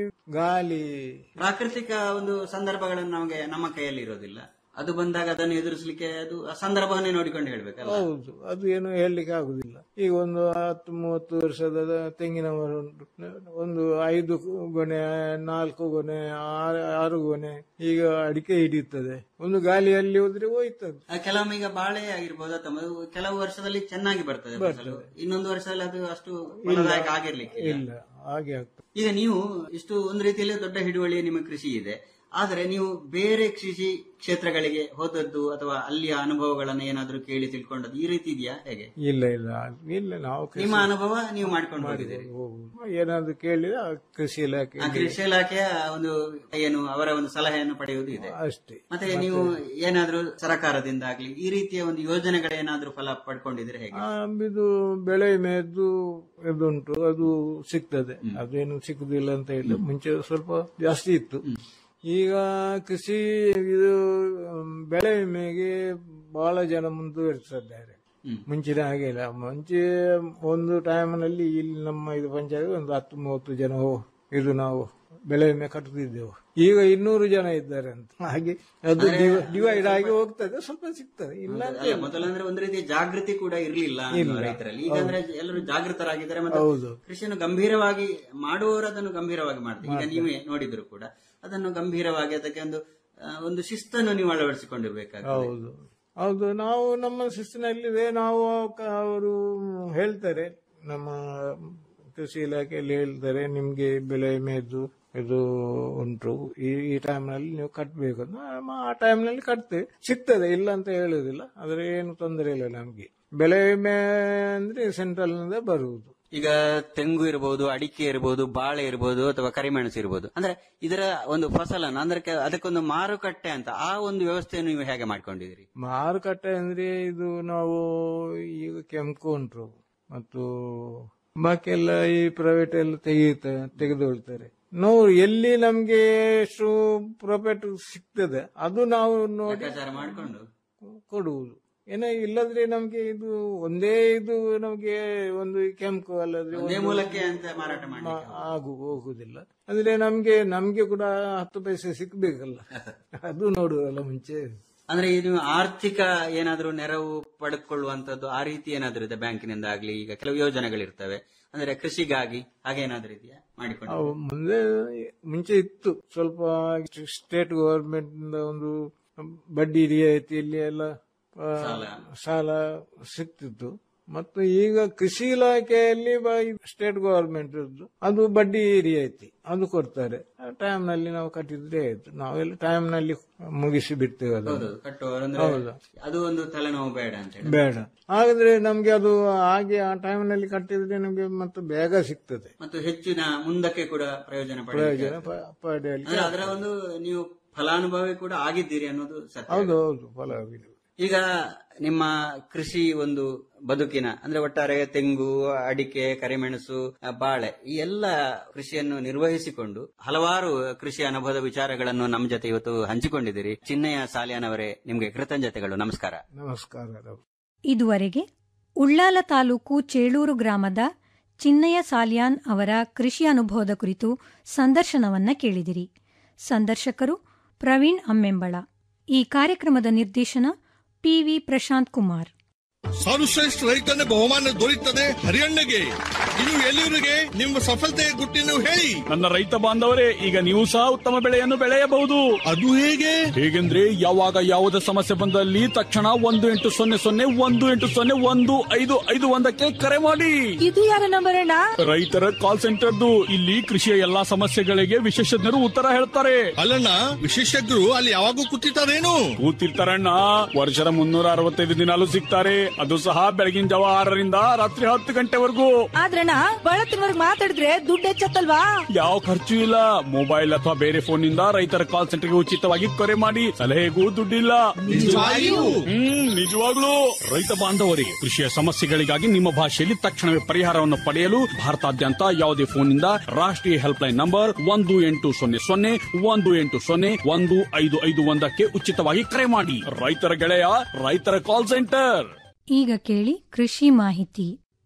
ಗಾಳಿ
ಪ್ರಾಕೃತಿಕ ಒಂದು ಸಂದರ್ಭಗಳನ್ನು ನಮಗೆ ನಮ್ಮ ಕೈಯಲ್ಲಿ ಇರೋದಿಲ್ಲ ಅದು ಬಂದಾಗ ಅದನ್ನು ಎದುರಿಸಲಿಕ್ಕೆ ಅದು ಆ ಸಂದರ್ಭವನ್ನೇ ನೋಡಿಕೊಂಡು ಹೇಳ್ಬೇಕಲ್ಲ
ಹೌದು ಅದು ಏನು ಹೇಳಲಿಕ್ಕೆ ಆಗುದಿಲ್ಲ ಈಗ ಒಂದು ಹತ್ತು ಮೂವತ್ತು ವರ್ಷದ ತೆಂಗಿನ ಮರ ಉಂಟು ಒಂದು ಐದು ಗೊನೆ ನಾಲ್ಕು ಗೊನೆ ಆರು ಆರು ಗೊನೆ ಈಗ ಅಡಿಕೆ ಹಿಡಿಯುತ್ತದೆ ಒಂದು ಗಾಳಿಯಲ್ಲಿ ಹೋದ್ರೆ ಹೋಯ್ತದೆ
ಆ, ಕೆಲವೊಮ್ಮೆ ಈಗ ಬಾಳೆ ಆಗಿರ್ಬೋದು ಅಥವಾ ಮದು- ಕೆಲವು ವರ್ಷದಲ್ಲಿ ಚೆನ್ನಾಗಿ ಬರ್ತದೆ ಫಸಲು ಇನ್ನೊಂದು ವರ್ಷದಲ್ಲಿ ಅದು ಅಷ್ಟು ಫಲದಾಯಕ ಆಗಿರ್ಲಿಕ್ಕೆ
ಇಲ್ಲ ಹಾಗೆ ಆಗ್ತದೆ
ಈಗ ನೀವು ಇಷ್ಟು ಒಂದು ರೀತಿಯಲ್ಲಿ ದೊಡ್ಡ ಹಿಡುವಳಿ ನಿಮ್ಮ ಕೃಷಿ ಇದೆ ಆದರೆ ನೀವು ಬೇರೆ ಕೃಷಿ ಕ್ಷೇತ್ರಗಳಿಗೆ ಹೋದದ್ದು ಅಥವಾ ಅಲ್ಲಿಯ ಅನುಭವಗಳನ್ನ ಏನಾದ್ರೂ ಕೇಳಿ ತಿಳ್ಕೊಂಡದ್ದು ಈ ರೀತಿ ಇದೆಯಾ ಹೇಗೆ
ಇಲ್ಲ ಇಲ್ಲ ಇಲ್ಲ ನಾವು ಕೃಷಿ
ನಿಮ್ಮ ಅನುಭವ ನೀವು ಮಾಡ್ಕೊಂಡು ಹೋಗಿದ್ದೀರಿ
ಹೋಗುದು. ಏನಾದ್ರು ಕೇಳಿದ್ರೆ ಆ ಕೃಷಿ ಇಲಾಖೆ
ಆ ಕೃಷಿ ಇಲಾಖೆಯ ಒಂದು ಏನು ಅವರ ಒಂದು ಸಲಹೆಯನ್ನು ಪಡೆಯುವುದು ಇದೆ
ಅಷ್ಟೇ
ಮತ್ತೆ ನೀವು ಏನಾದ್ರೂ ಸರಕಾರದಿಂದ ಆಗ್ಲಿ ಈ ರೀತಿಯ ಒಂದು ಯೋಜನೆಗಳೇನಾದ್ರೂ ಫಲ ಪಡ್ಕೊಂಡಿದ್ರೆ ಹೇಗೆ
ಆ, ಇದು ಬೆಳೆ ಮೇದ್ದು ಇದುಂಟು ಅದು ಸಿಗ್ತದೆ ಅದೇನು ಸಿಕ್ಕುದಿಲ್ಲ ಅಂತ ಹೇಳಿ ಮುಂಚೆ ಸ್ವಲ್ಪ ಜಾಸ್ತಿ ಇತ್ತು ಈಗ ಕೃಷಿ ಇದು ಮ್, ಬೆಳೆ ವಿಮೆಗೆ ಬಹಳ ಜನ ಮುಂದುವರಿಸಿದ್ದಾರೆ ಮುಂಚಿನ ಹಾಗೆ ಇಲ್ಲ ಮುಂಚೆ ಒಂದು ಟೈಮ್ನಲ್ಲಿ ಇಲ್ಲಿ ನಮ್ಮ ಇದು ಪಂಚಾಯತ್ ಒಂದು ಹತ್ತು ಮೂವತ್ತು ಜನ ಹೋ- ಇದು ನಾವು ಬೆಳೆ ವಿಮೆ ಕಟ್ಟುತ್ತಿದ್ದೆವು ಈಗ ಇನ್ನೂರು ಜನ ಇದ್ದಾರೆ ಅಂತ ಹಾಗೆ ಅದು ಡಿವೈಡ್ ಆಗಿ ಹೋಗ್ತದೆ ಸ್ವಲ್ಪ ಸಿಗ್ತದೆ ಇಲ್ಲ ಅಂತ
ಅಲ್ಲ
ಇಲ್ಲ.
ಮೊದಲಂದ್ರೆ ಒಂದು ರೀತಿಯ ಜಾಗೃತಿ ಕೂಡ ಇರ್ಲಿಲ್ಲ ಅನ್ನುವ
ಇಲ್ಲ.
ರೈತರಲ್ಲಿ ಈಗ ಅಂದ್ರೆ ಎಲ್ಲರೂ ಜಾಗೃತರಾಗಿದ್ದಾರೆ ಮತ್ತೆ
ಹೌದು.
ಕೃಷಿಯನ್ನು ಗಂಭೀರವಾಗಿ ಮಾಡುವವರು ಅದನ್ನು ಗಂಭೀರವಾಗಿ ಮಾಡ್ತಾರೆ ಈಗ ನೀವೇ ನೋಡಿದ್ರು ಕೂಡ ಅದನ್ನು ಗಂಭೀರವಾಗಿ ಅದಕ್ಕೆ ಒಂದು ಆ, ಒಂದು ಶಿಸ್ತನ್ನು ನೀವು ಅಳವಡಿಸಿಕೊಂಡಿರ್ಬೇಕಾಗ್ತದೆ
ಹೌದು ಹೌದು ನಾವು ನಮ್ಮ ಶಿಸ್ತಿನಲ್ಲಿದೆ ನಾವು ಕ- ಅವರು ಹೇಳ್ತಾರೆ ನಮ್ಮ ಕೃಷಿ ಇಲಾಖೆಯಲ್ಲಿ ಹೇಳ್ತಾರೆ ನಿಮ್ಗೆ ಬೆಳೆ ಮೇದು ಇದು ಉಂಟು ಈ ಈ ಟೈಮ್ನಲ್ಲಿ ನೀವು ಕಟ್ಟಬೇಕು ಅಂತ ನಾವು ಆ ಟೈಮ್ನಲ್ಲಿ ಕಟ್ತೇವೆ ಸಿಗ್ತದೆ ಇಲ್ಲ ಅಂತ ಹೇಳುದಿಲ್ಲ ಆದ್ರೆ ಏನು ತೊಂದರೆ ಇಲ್ಲ ನಮ್ಗೆ ಬೆಳೆ ವಿಮೆ ಅಂದ್ರೆ ಸೆಂಟ್ರಲ್ ನಿಂದ ಬರುವುದು
ಈಗ ತೆಂಗು ಇರಬಹುದು ಅಡಿಕೆ ಇರಬಹುದು ಬಾಳೆ ಇರಬಹುದು ಅಥವಾ ಕರಿಮೆಣಸು ಇರಬಹುದು ಅಂದ್ರೆ ಇದರ ಒಂದು ಫಸಲನ್ನು ಅಂದ್ರೆ ಕೆ- ಅದಕ್ಕೊಂದು ಮಾರುಕಟ್ಟೆ ಅಂತ ಆ ಒಂದು ವ್ಯವಸ್ಥೆಯನ್ನು ನೀವು ಹೇಗೆ ಮಾಡ್ಕೊಂಡಿದ್ದೀರಿ
ಮಾರುಕಟ್ಟೆ ಅಂದ್ರೆ ಇದು ನಾವು ಈಗ ಕೆಂಪು ಉಂಟು ಮತ್ತು ಬಾಕಿ ಎಲ್ಲ ಈ ಪ್ರೈವೇಟ್ ಎಲ್ಲ ತೆಗೆಯುತ್ತ ತೆಗೆದುಕೊಳ್ತಾರೆ ನಾವು ಎಲ್ಲಿ ನಮ್ಗೆ ಎಷ್ಟು ಪ್ರಾಫಿಟ್ ಸಿಗ್ತದೆ ಅದು ನಾವು ನೋಡಿ
ಲೆಕ್ಕಾಚಾರ ಮಾಡಿಕೊಂಡು
ಕೊಡುವುದು ಏನೋ ಇಲ್ಲದ್ರೆ ನಮ್ಗೆ ಇದು ಒಂದೇ ಇದು ನಮ್ಗೆ ಒಂದು ಕೆಂಪು ಅಲ್ಲದ್ರೆ
ಒಂದೇ
ಒಂದು-
ಮೂಲಕ್ಕೆ ಅಂತ ಮಾರಾಟ ಮಾಡಿ
ಮಾ- ಆಗು ಹೋಗುದಿಲ್ಲ ಅಂದ್ರೆ ನಮ್ಗೆ ನಮ್ಗೆ ಕೂಡ ಹತ್ತು ಪೈಸೆ ಸಿಕ್ಬೇಕಲ್ಲ ಅದು ನೋಡುವಲ್ಲ ಮುಂಚೆ
ಅಂದ್ರೆ ಇದು ಆರ್ಥಿಕ ಏನಾದ್ರೂ ನೆರವು ಪಡೆದುಕೊಳ್ಳುವಂತದ್ದು ಆ ರೀತಿ ಏನಾದ್ರೂ ಇದೆ ಬ್ಯಾಂಕಿನಿಂದ ಆಗ್ಲಿ ಈಗ ಕೆಲವು ಯೋಜನೆಗಳಿರ್ತವೆ ಅಂದ್ರೆ ಕೃಷಿಗಾಗಿ ಹಾಗೇನಾದ್ರೂ ಇದೆಯಾ ಮಾಡಿಕೊಂಡು
ಅವು ಮುಂದೆ ಮುಂಚೆ ಇತ್ತು ಸ್ವಲ್ಪ ಸ್ಟೇಟ್ ಗವರ್ಮೆಂಟ್ ಒಂದು ಬಡ್ಡಿ ರಿಯಾಯಿತಿಯಲ್ಲಿ ಎಲ್ಲ ಆ,
ಸಾಲ.
ಸಾಲ ಸಿಕ್ತಿತ್ತು ಮತ್ತು ಈಗ ಕೃಷಿ ಇಲಾಖೆಯಲ್ಲಿ ಸ್ಟೇಟ್ ಗವರ್ಮೆಂಟ್ ಅದು ಬಡ್ಡಿ ರಿಯಾಯಿತಿ ಅದು ಕೊಡ್ತಾರೆ ಆ time ನಲ್ಲಿ ನಾವು ಕಟ್ಟಿದ್ರೆ ಆಯ್ತು ನಾವೆಲ್ಲ time ನಲ್ಲಿ ಮುಗಿಸಿ ಬಿಡ್ತೇವೆ
ಹೌದು
ಅದನ್ನು
ಕಟ್ಟುವವರು ಅಂದ್ರೆ
ಹೌದು.
ಅದು ಒಂದು ತಲೆನೋವು ಬೇಡ ಅಂತ ಹೇಳಿ
ಬೇಡ ಹಾಗಾದ್ರೆ ನಮ್ಗೆ ಅದು ಹಾಗೆ ಆ time ನಲ್ಲಿ ಕಟ್ಟಿದ್ರೆ ನಮ್ಗೆ ಮತ್ತೆ ಬೇಗ ಸಿಗ್ತದೆ
ಮತ್ತು ಹೆಚ್ಚಿನ ಮುಂದಕ್ಕೆ ಕೂಡ ಪ್ರಯೋಜನ
ಪ್ರಯೋಜನ
ಪಡೆಯಲಿಕ್ಕೆ
ಪ- ಪಡೆಯಲಿಕ್ಕೆ
ಅಂದ್ರೆ ಅದರ ಒಂದು ನೀವು ಫಲಾನುಭವಿ ಕೂಡ ಆಗಿದ್ದೀರಿ ಅನ್ನೋದು ಸತ್ಯ
ಹೌದು ಹೌದು ಫಲವಿದೆ
ಈಗ ನಿಮ್ಮ ಕೃಷಿ ಒಂದು ಬದುಕಿನ ಅಂದ್ರೆ ಒಟ್ಟಾರೆ ತೆಂಗು ಅಡಿಕೆ ಕರಿಮೆಣಸು ಆ, ಬಾಳೆ ಈ ಎಲ್ಲ ಕೃಷಿಯನ್ನು ನಿರ್ವಹಿಸಿಕೊಂಡು ಹಲವಾರು ಕೃಷಿ ಅನುಭವದ ವಿಚಾರಗಳನ್ನು ನಮ್ಮ ಜೊತೆ ಇವತ್ತು ಹಂಚಿಕೊಂಡಿದ್ದೀರಿ ಚಿನ್ನಯ್ಯ ಸಾಲಿಯಾನವರೇ ನಿಮ್ಗೆ ಕೃತಜ್ಞತೆಗಳು ನಮಸ್ಕಾರ
ನಮಸ್ಕಾರ
ಇದುವರೆಗೆ ಉಳ್ಳಾಲ ತಾಲೂಕು ಚೇಳೂರು ಗ್ರಾಮದ ಚಿನ್ನಯ್ಯ ಸಾಲ್ಯಾನ್ ಅವರ ಕೃಷಿ ಅನುಭವದ ಕುರಿತು ಸಂದರ್ಶನವನ್ನ ಕೇಳಿದಿರಿ ಸಂದರ್ಶಕರು ಪ್ರವೀಣ್ ಅಮ್ಮೆಂಬಳ ಈ ಕಾರ್ಯಕ್ರಮದ ನಿರ್ದೇಶನ ಪಿವಿ ಪ್ರಶಾಂತ್ ಕುಮಾರ್
ಸರ್ವಶ್ರೇಷ್ಠ ರೈತನ ಬಹುಮಾನ ದೊರೆಯುತ್ತದೆ ಹರಿಯಣ್ಣಗೆ ಇನ್ನು ಎಲ್ಲಿವರಿಗೆ ನಿಮ್ಮ ಸಫಲತೆಯ ಗುಟ್ಟಿನ ಹೇಳಿ
ನನ್ನ ರೈತ ಬಾಂಧವರೇ ಈಗ ನೀವು ಸಹ ಉತ್ತಮ ಬೆಳೆಯನ್ನು ಬೆಳೆಯಬಹುದು
ಅದು ಹೇಗೆ
ಹೇಗೆಂದ್ರೆ ಯಾವಾಗ ಯಾವುದೇ ಸಮಸ್ಯೆ ಬಂದಲ್ಲಿ ತಕ್ಷಣ ಒಂದು ಎಂಟು ಸೊನ್ನೆ ಸೊನ್ನೆ ಒಂದು ಎಂಟು ಸೊನ್ನೆ ಒಂದು ಐದು ಐದು ಒಂದಕ್ಕೆ ಕರೆ ಮಾಡಿ
ಇದು ಯಾರ ನಂಬರ್ ಅಣ್ಣ
ರೈತರ ಕಾಲ್ ಸೆಂಟರ್ದು ಇಲ್ಲಿ ಕೃಷಿಯ ಎಲ್ಲಾ ಸಮಸ್ಯೆಗಳಿಗೆ ವಿಶೇಷಜ್ಞರು ಉತ್ತರ ಹೇಳ್ತಾರೆ
ಅಲ್ಲಣ್ಣ ವಿಶೇಷಜ್ಞರು ಅಲ್ಲಿ ಯಾವಾಗೂ ಕೂತಿರ್ತಾರೇನು
ಕೂತಿರ್ತಾರಣ್ಣ ವರ್ಷದ ಮುನ್ನೂರ ಅರವತ್ತೈದು ದಿನಾಲು ಸಿಗ್ತಾರೆ ಅದು ಸಹ ಬೆಳಗಿನ ಜಾವ ಆರರಿಂದ ರಾತ್ರಿ ಹತ್ತು ಗಂಟೆವರೆಗೂ
ಆದ್ರಣ್ಣ ಬಳತ್ತಿನವರ್ಗ್ ಮಾತಾಡಿದ್ರೆ ದುಡ್ಡು ಹೆಚ್ಚತ್ತಲ್ವಾ
ಯಾವ ಖರ್ಚು ಇಲ್ಲ ಮೊಬೈಲ್ ಅಥವಾ ಬೇರೆ ಫೋನ್ ನಿಂದ ರೈತರ ಕಾಲ್ ಸೆಂಟರ್ಗೆ ಉಚಿತವಾಗಿ ಕರೆ ಮಾಡಿ ಸಲಹೆಗೂ ದುಡ್ಡಿಲ್ಲ
ನಿಜವಾಗಿಯೂ?
ಹ್ಮ್ ನಿಜವಾಗ್ಲೂ ರೈತ ಬಾಂಧವರಿಗೆ ಕೃಷಿಯ ಸಮಸ್ಯೆಗಳಿಗಾಗಿ ನಿಮ್ಮ ಭಾಷೆಯಲ್ಲಿ ತಕ್ಷಣವೇ ಪರಿಹಾರವನ್ನು ಪಡೆಯಲು ಭಾರತಾದ್ಯಂತ ಯಾವುದೇ ಫೋನ್ನಿಂದ ರಾಷ್ಟ್ರೀಯ ಹೆಲ್ಪ್ ಲೈನ್ ನಂಬರ್ ಒಂದು ಎಂಟು ಸೊನ್ನೆ ಸೊನ್ನೆ ಒಂದು ಎಂಟು ಸೊನ್ನೆ ಒಂದು ಐದು ಐದು ಒಂದಕ್ಕೆ ಉಚಿತವಾಗಿ ಕರೆ ಮಾಡಿ ರೈತರ ಗೆಳೆಯ ರೈತರ ಕಾಲ್ ಸೆಂಟರ್
ಈಗ ಕೇಳಿ ಕೃಷಿ ಮಾಹಿತಿ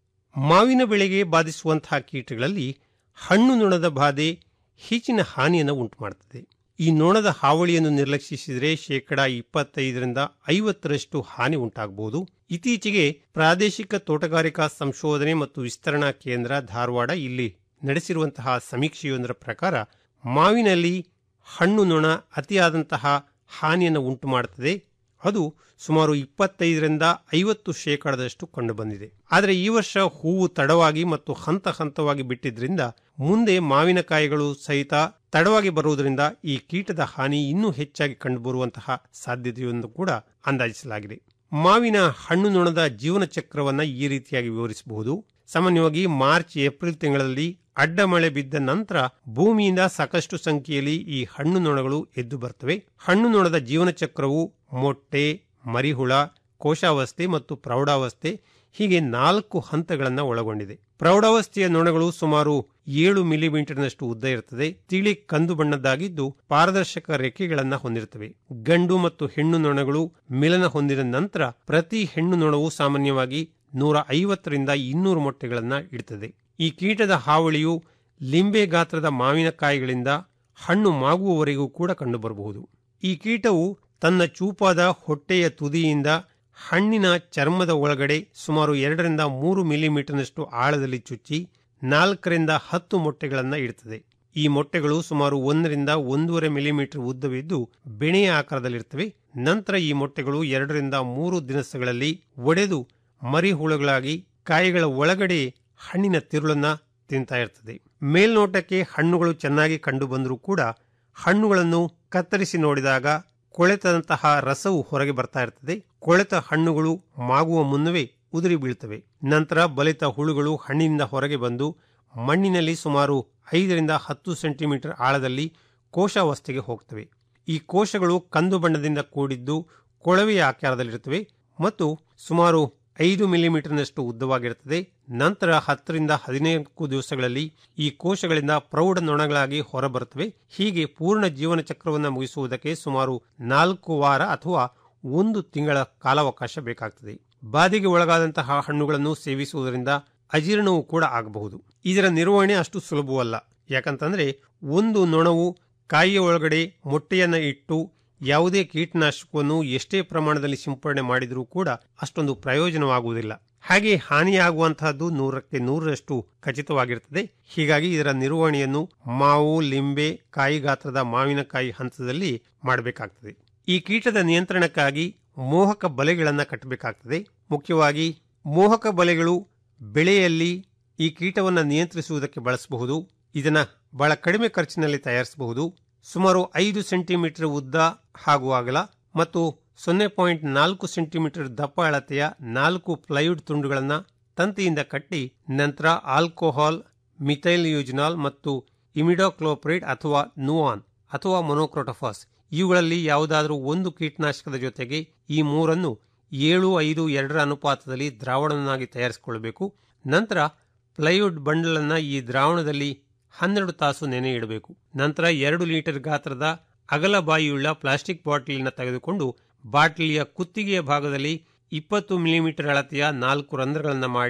ಮಾವಿನ ಬೆಳೆಗೆ ಬಾಧಿಸುವಂತಹ ಕೀಟಗಳಲ್ಲಿ ಹಣ್ಣು ನೊಣದ ಬಾಧೆ ಹೆಚ್ಚಿನ ಹಾನಿಯನ್ನು ಉಂಟುಮಾಡುತ್ತದೆ ಈ ನೊಣದ ಹಾವಳಿಯನ್ನು ನಿರ್ಲಕ್ಷಿಸಿದರೆ ಶೇಕಡಾ ಇಪ್ಪತ್ತೈದರಿಂದ ಐವತ್ತರಷ್ಟು ಹಾನಿ ಉಂಟಾಗಬಹುದು ಇತ್ತೀಚೆಗೆ ಪ್ರಾದೇಶಿಕ ತೋಟಗಾರಿಕಾ ಸಂಶೋಧನೆ ಮತ್ತು ವಿಸ್ತರಣಾ ಕೇಂದ್ರ ಧಾರವಾಡ ಇಲ್ಲಿ ನಡೆಸಿರುವಂತಹ ಸಮೀಕ್ಷೆಯೊಂದರ ಪ್ರಕಾರ ಮಾವಿನಲ್ಲಿ ಹಣ್ಣು ನೊಣ ಅತಿಯಾದಂತಹ ಹಾನಿಯನ್ನು ಉಂಟು ಮಾಡುತ್ತದೆ ಅದು ಸುಮಾರು ಇಪ್ಪತ್ತೈದರಿಂದ ಐವತ್ತು ಶೇಕಡದಷ್ಟು ಕಂಡುಬಂದಿದೆ ಆದರೆ ಈ ವರ್ಷ ಹೂವು ತಡವಾಗಿ ಮತ್ತು ಹಂತ ಹಂತವಾಗಿ ಬಿಟ್ಟಿದ್ರಿಂದ ಮುಂದೆ ಮಾವಿನಕಾಯಿಗಳು ಸಹಿತ ತಡವಾಗಿ ಬರುವುದರಿಂದ ಈ ಕೀಟದ ಹಾನಿ ಇನ್ನೂ ಹೆಚ್ಚಾಗಿ ಕಂಡುಬರುವಂತಹ ಸಾಧ್ಯತೆಯನ್ನು ಕೂಡ ಅಂದಾಜಿಸಲಾಗಿದೆ ಮಾವಿನ ಹಣ್ಣು ನೊಣದ ಜೀವನ ಚಕ್ರವನ್ನ ಈ ರೀತಿಯಾಗಿ ವಿವರಿಸಬಹುದು ಸಾಮಾನ್ಯವಾಗಿ ಮಾರ್ಚ್ ಏಪ್ರಿಲ್ ತಿಂಗಳಲ್ಲಿ ಅಡ್ಡ ಮಳೆ ಬಿದ್ದ ನಂತರ ಭೂಮಿಯಿಂದ ಸಾಕಷ್ಟು ಸಂಖ್ಯೆಯಲ್ಲಿ ಈ ಹಣ್ಣು ನೊಣಗಳು ಎದ್ದು ಬರ್ತವೆ ಹಣ್ಣು ನೊಣದ ಜೀವನ ಚಕ್ರವು ಮೊಟ್ಟೆ ಮರಿಹುಳ ಕೋಶಾವಸ್ಥೆ ಮತ್ತು ಪ್ರೌಢಾವಸ್ಥೆ ಹೀಗೆ ನಾಲ್ಕು ಹಂತಗಳನ್ನು ಒಳಗೊಂಡಿದೆ ಪ್ರೌಢಾವಸ್ಥೆಯ ನೊಣಗಳು ಸುಮಾರು ಏಳು ಮಿಲಿಮೀಟರ್ನಷ್ಟು ಉದ್ದ ಇರುತ್ತದೆ ತಿಳಿ ಕಂದು ಬಣ್ಣದ್ದಾಗಿದ್ದು ಪಾರದರ್ಶಕ ರೆಕ್ಕೆಗಳನ್ನ ಹೊಂದಿರುತ್ತವೆ ಗಂಡು ಮತ್ತು ಹೆಣ್ಣು ನೊಣಗಳು ಮಿಲನ ಹೊಂದಿದ ನಂತರ ಪ್ರತಿ ಹೆಣ್ಣು ನೊಣವು ಸಾಮಾನ್ಯವಾಗಿ ನೂರ ಐವತ್ತರಿಂದ ಇನ್ನೂರು ಮೊಟ್ಟೆಗಳನ್ನ ಇಡುತ್ತದೆ ಈ ಕೀಟದ ಹಾವಳಿಯು ಲಿಂಬೆ ಗಾತ್ರದ ಮಾವಿನಕಾಯಿಗಳಿಂದ ಹಣ್ಣು ಮಾಗುವವರೆಗೂ ಕೂಡ ಕಂಡುಬರಬಹುದು ಈ ಕೀಟವು ತನ್ನ ಚೂಪಾದ ಹೊಟ್ಟೆಯ ತುದಿಯಿಂದ ಹಣ್ಣಿನ ಚರ್ಮದ ಒಳಗಡೆ ಸುಮಾರು ಎರಡರಿಂದ ಮೂರು ಮಿಲಿಮೀಟರ್ನಷ್ಟು ಆಳದಲ್ಲಿ ಚುಚ್ಚಿ ನಾಲ್ಕರಿಂದ ಹತ್ತು ಮೊಟ್ಟೆಗಳನ್ನು ಇಡುತ್ತದೆ ಈ ಮೊಟ್ಟೆಗಳು ಸುಮಾರು ಒಂದರಿಂದ ಒಂದೂವರೆ ಮಿಲಿಮೀಟರ್ ಉದ್ದವಿದ್ದು ಬೆಣೆಯ ಆಕಾರದಲ್ಲಿರುತ್ತವೆ ನಂತರ ಈ ಮೊಟ್ಟೆಗಳು ಎರಡರಿಂದ ಮೂರು ದಿನಸಗಳಲ್ಲಿ ಒಡೆದು ಮರಿಹುಳುಗಳಾಗಿ ಕಾಯಿಗಳ ಒಳಗಡೆ ಹಣ್ಣಿನ ತಿರುಳನ್ನ ತಿಂತಾ ಇರ್ತದೆ ಮೇಲ್ನೋಟಕ್ಕೆ ಹಣ್ಣುಗಳು ಚೆನ್ನಾಗಿ ಕಂಡು ಬಂದರೂ ಕೂಡ ಹಣ್ಣುಗಳನ್ನು ಕತ್ತರಿಸಿ ನೋಡಿದಾಗ ಕೊಳೆತಂತಹ ರಸವು ಹೊರಗೆ ಬರ್ತಾ ಇರ್ತದೆ ಕೊಳೆತ ಹಣ್ಣುಗಳು ಮಾಗುವ ಮುನ್ನವೇ ಉದುರಿ ಬೀಳ್ತವೆ ನಂತರ ಬಲಿತ ಹುಳುಗಳು ಹಣ್ಣಿನಿಂದ ಹೊರಗೆ ಬಂದು ಮಣ್ಣಿನಲ್ಲಿ ಸುಮಾರು ಐದರಿಂದ ಹತ್ತು ಸೆಂಟಿಮೀಟರ್ ಆಳದಲ್ಲಿ ಕೋಶಾವಸ್ಥೆಗೆ ಹೋಗ್ತವೆ ಈ ಕೋಶಗಳು ಕಂದು ಬಣ್ಣದಿಂದ ಕೂಡಿದ್ದು ಕೊಳವೆಯ ಆಕಾರದಲ್ಲಿರುತ್ತವೆ ಮತ್ತು ಸುಮಾರು ಐದು ಮಿಲಿಮೀಟರ್ನಷ್ಟು ಉದ್ದವಾಗಿರುತ್ತದೆ ನಂತರ ಹತ್ತರಿಂದ ಹದಿನಾಲ್ಕು ದಿವಸಗಳಲ್ಲಿ ಈ ಕೋಶಗಳಿಂದ ಪ್ರೌಢ ನೊಣಗಳಾಗಿ ಹೊರಬರುತ್ತವೆ ಹೀಗೆ ಪೂರ್ಣ ಜೀವನ ಚಕ್ರವನ್ನು ಮುಗಿಸುವುದಕ್ಕೆ ಸುಮಾರು ನಾಲ್ಕು ವಾರ ಅಥವಾ ಒಂದು ತಿಂಗಳ ಕಾಲಾವಕಾಶ ಬೇಕಾಗ್ತದೆ ಬಾಧೆಗೆ ಒಳಗಾದಂತಹ ಹಣ್ಣುಗಳನ್ನು ಸೇವಿಸುವುದರಿಂದ ಅಜೀರ್ಣವೂ ಕೂಡ ಆಗಬಹುದು ಇದರ ನಿರ್ವಹಣೆ ಅಷ್ಟು ಸುಲಭವಲ್ಲ ಯಾಕಂತಂದ್ರೆ ಒಂದು ನೊಣವು ಕಾಯಿಯ ಒಳಗಡೆ ಮೊಟ್ಟೆಯನ್ನ ಇಟ್ಟು ಯಾವುದೇ ಕೀಟನಾಶಕವನ್ನು ಎಷ್ಟೇ ಪ್ರಮಾಣದಲ್ಲಿ ಸಿಂಪಡಣೆ ಮಾಡಿದರೂ ಕೂಡ ಅಷ್ಟೊಂದು ಪ್ರಯೋಜನವಾಗುವುದಿಲ್ಲ ಹಾಗೆ ಹಾನಿಯಾಗುವಂತಹದ್ದು ನೂರಕ್ಕೆ ನೂರರಷ್ಟು ಖಚಿತವಾಗಿರುತ್ತದೆ ಹೀಗಾಗಿ ಇದರ ನಿರ್ವಹಣೆಯನ್ನು ಮಾವು ಲಿಂಬೆ ಕಾಯಿ ಗಾತ್ರದ ಮಾವಿನಕಾಯಿ ಹಂತದಲ್ಲಿ ಮಾಡಬೇಕಾಗ್ತದೆ ಈ ಕೀಟದ ನಿಯಂತ್ರಣಕ್ಕಾಗಿ ಮೋಹಕ ಬಲೆಗಳನ್ನು ಕಟ್ಟಬೇಕಾಗ್ತದೆ ಮುಖ್ಯವಾಗಿ ಮೋಹಕ ಬಲೆಗಳು ಬೆಳೆಯಲ್ಲಿ ಈ ಕೀಟವನ್ನು ನಿಯಂತ್ರಿಸುವುದಕ್ಕೆ ಬಳಸಬಹುದು ಇದನ್ನ ಬಹಳ ಕಡಿಮೆ ಖರ್ಚಿನಲ್ಲಿ ತಯಾರಿಸಬಹುದು ಸುಮಾರು ಐದು ಸೆಂಟಿಮೀಟರ್ ಉದ್ದ ಹಾಗೂ ಅಗಲ ಮತ್ತು ಸೊನ್ನೆ ಪಾಯಿಂಟ್ ನಾಲ್ಕು ಸೆಂಟಿಮೀಟರ್ ದಪ್ಪ ಅಳತೆಯ ನಾಲ್ಕು ಪ್ಲೈವುಡ್ ತುಂಡುಗಳನ್ನು ತಂತಿಯಿಂದ ಕಟ್ಟಿ ನಂತರ ಆಲ್ಕೋಹಾಲ್ ಮಿಥೈಲ್ ಯೂಜಿನಾಲ್ ಮತ್ತು ಇಮಿಡೋಕ್ಲೋಪ್ರಿಡ್ ಅಥವಾ ನುವಾನ್ ಅಥವಾ ಮೊನೋಕ್ರೋಟೋಫಾಸ್ ಇವುಗಳಲ್ಲಿ ಯಾವುದಾದರೂ ಒಂದು ಕೀಟನಾಶಕದ ಜೊತೆಗೆ ಈ ಮೂರನ್ನು ಏಳು ಐದು ಎರಡರ ಅನುಪಾತದಲ್ಲಿ ದ್ರಾವಣವನ್ನಾಗಿ ತಯಾರಿಸಿಕೊಳ್ಳಬೇಕು ನಂತರ ಪ್ಲೈವುಡ್ ಬಂಡಲ್ ಅನ್ನ ಈ ದ್ರಾವಣದಲ್ಲಿ ಹನ್ನೆರಡು ತಾಸು ನೆನೆ ಇಡಬೇಕು ನಂತರ ಎರಡು ಲೀಟರ್ ಗಾತ್ರದ ಅಗಲ ಬಾಯಿಯುಳ್ಳ ಪ್ಲಾಸ್ಟಿಕ್ ಬಾಟಲಿನ ತೆಗೆದುಕೊಂಡು ಬಾಟಲಿಯ ಕುತ್ತಿಗೆಯ ಭಾಗದಲ್ಲಿ ಇಪ್ಪತ್ತು ಮಿಲಿಮೀಟರ್ ಅಳತೆಯ ನಾಲ್ಕು ರಂಧ್ರಗಳನ್ನು ಮಾಡಿ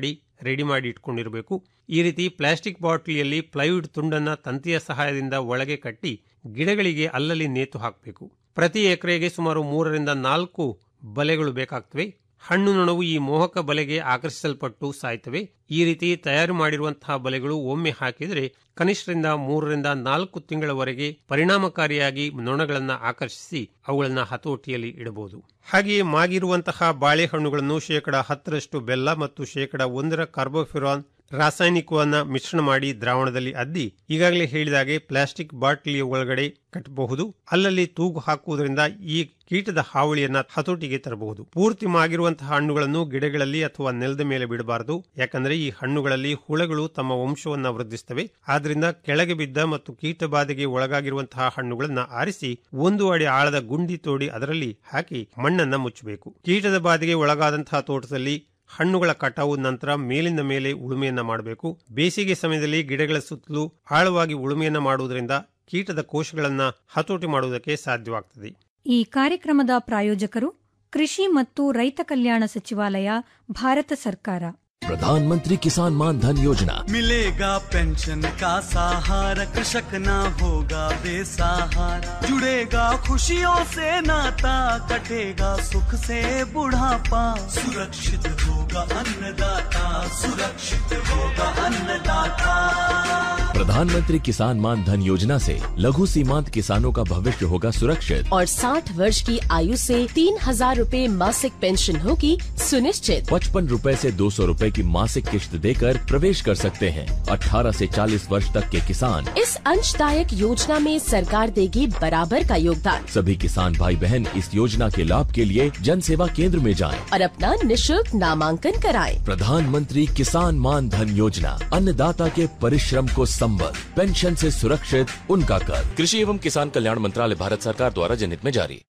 ರೆಡಿ ಮಾಡಿ ಇಟ್ಕೊಂಡಿರಬೇಕು ಈ ರೀತಿ ಪ್ಲಾಸ್ಟಿಕ್ ಬಾಟಲಿಯಲ್ಲಿ ಪ್ಲೈವುಡ್ ತುಂಡನ್ನ ತಂತಿಯ ಸಹಾಯದಿಂದ ಒಳಗೆ ಕಟ್ಟಿ ಗಿಡಗಳಿಗೆ ಅಲ್ಲಲ್ಲಿ ನೇತು ಹಾಕಬೇಕು ಪ್ರತಿ ಎಕರೆಗೆ ಸುಮಾರು ಮೂರರಿಂದ ನಾಲ್ಕು ಬಲೆಗಳು ಬೇಕಾಗ್ತವೆ ಹಣ್ಣು ನೊಣವು ಈ ಮೋಹಕ ಬಲೆಗೆ ಆಕರ್ಷಿಸಲ್ಪಟ್ಟು ಸಾಯ್ತವೆ ಈ ರೀತಿ ತಯಾರು ಮಾಡಿರುವಂತಹ ಬಲೆಗಳು ಒಮ್ಮೆ ಹಾಕಿದರೆ ಕನಿಷ್ಠರಿಂದ ಮೂರರಿಂದ ನಾಲ್ಕು ತಿಂಗಳವರೆಗೆ ಪರಿಣಾಮಕಾರಿಯಾಗಿ ನೊಣಗಳನ್ನು ಆಕರ್ಷಿಸಿ ಅವುಗಳನ್ನು ಹತೋಟಿಯಲ್ಲಿ ಇಡಬಹುದು ಹಾಗೆಯೇ ಮಾಗಿರುವಂತಹ ಬಾಳೆಹಣ್ಣುಗಳನ್ನು ಶೇಕಡ ಹತ್ತರಷ್ಟು ಬೆಲ್ಲ ಮತ್ತು ಶೇಕಡ ಒಂದರ ಕಾರ್ಬೋಫಿರಾನ್ ರಾಸಾಯನಿಕವನ್ನ ಮಿಶ್ರಣ ಮಾಡಿ ದ್ರಾವಣದಲ್ಲಿ ಅದ್ದಿ ಈಗಾಗಲೇ ಹೇಳಿದಾಗೆ ಪ್ಲಾಸ್ಟಿಕ್ ಬಾಟಲಿಯ ಒಳಗಡೆ ಕಟ್ಟಬಹುದು ಅಲ್ಲಲ್ಲಿ ತೂಗು ಹಾಕುವುದರಿಂದ ಈ ಕೀಟದ ಹಾವಳಿಯನ್ನ ಹತೋಟಿಗೆ ತರಬಹುದು ಪೂರ್ತಿ ಮಾಗಿರುವಂತಹ ಹಣ್ಣುಗಳನ್ನು ಗಿಡಗಳಲ್ಲಿ ಅಥವಾ ನೆಲದ ಮೇಲೆ ಬಿಡಬಾರದು ಯಾಕಂದ್ರೆ ಈ ಹಣ್ಣುಗಳಲ್ಲಿ ಹುಳಗಳು ತಮ್ಮ ವಂಶವನ್ನ ವೃದ್ಧಿಸ್ತವೆ ಆದ್ರಿಂದ ಕೆಳಗೆ ಬಿದ್ದ ಮತ್ತು ಕೀಟ ಬಾಧೆಗೆ ಒಳಗಾಗಿರುವಂತಹ ಹಣ್ಣುಗಳನ್ನ ಆರಿಸಿ ಒಂದು ಅಡಿ ಆಳದ ಗುಂಡಿ ತೋಡಿ ಅದರಲ್ಲಿ ಹಾಕಿ ಮಣ್ಣನ್ನ ಮುಚ್ಚಬೇಕು ಕೀಟದ ಬಾಧೆಗೆ ಒಳಗಾದಂತಹ ತೋಟದಲ್ಲಿ ಹಣ್ಣುಗಳ ಕಟಾವು ನಂತರ ಮೇಲಿಂದ ಮೇಲೆ ಉಳುಮೆಯನ್ನ ಮಾಡಬೇಕು ಬೇಸಿಗೆ ಸಮಯದಲ್ಲಿ ಗಿಡಗಳ ಸುತ್ತಲೂ ಆಳವಾಗಿ ಉಳುಮೆಯನ್ನ ಮಾಡುವುದರಿಂದ ಕೀಟದ ಕೋಶಗಳನ್ನ ಹತೋಟಿ ಮಾಡುವುದಕ್ಕೆ ಸಾಧ್ಯವಾಗ್ತದೆ
ಈ ಕಾರ್ಯಕ್ರಮದ ಪ್ರಾಯೋಜಕರು ಕೃಷಿ ಮತ್ತು ರೈತ ಕಲ್ಯಾಣ ಸಚಿವಾಲಯ ಭಾರತ ಸರ್ಕಾರ
प्रधानमंत्री किसान मान धन योजना
मिलेगा पेंशन का सहारा कृषक ना होगा बेसहारा जुड़ेगा खुशियों से नाता कटेगा सुख से बुढ़ापा सुरक्षित होगा अन्नदाता सुरक्षित होगा अन्नदाता
प्रधानमंत्री किसान मान धन योजना से लघु सीमांत किसानों का भविष्य होगा सुरक्षित
और 60 वर्ष की आयु से तीन हजार रूपए मासिक पेंशन होगी सुनिश्चित
पचपन रूपए से दो सौ रूपए की मासिक किश्त देकर प्रवेश कर सकते हैं 18 से 40 वर्ष तक के किसान
इस अंशदायक योजना में सरकार देगी बराबर का योगदान
सभी किसान भाई बहन इस योजना के लाभ के लिए जन सेवा केंद्र में जाएं।
और अपना निशुल्क नामांकन कराएं।
प्रधानमंत्री किसान मान धन योजना अन्नदाता के परिश्रम को संबल पेंशन से सुरक्षित उनका कर कृषि एवं किसान कल्याण मंत्रालय भारत सरकार द्वारा जनहित में जारी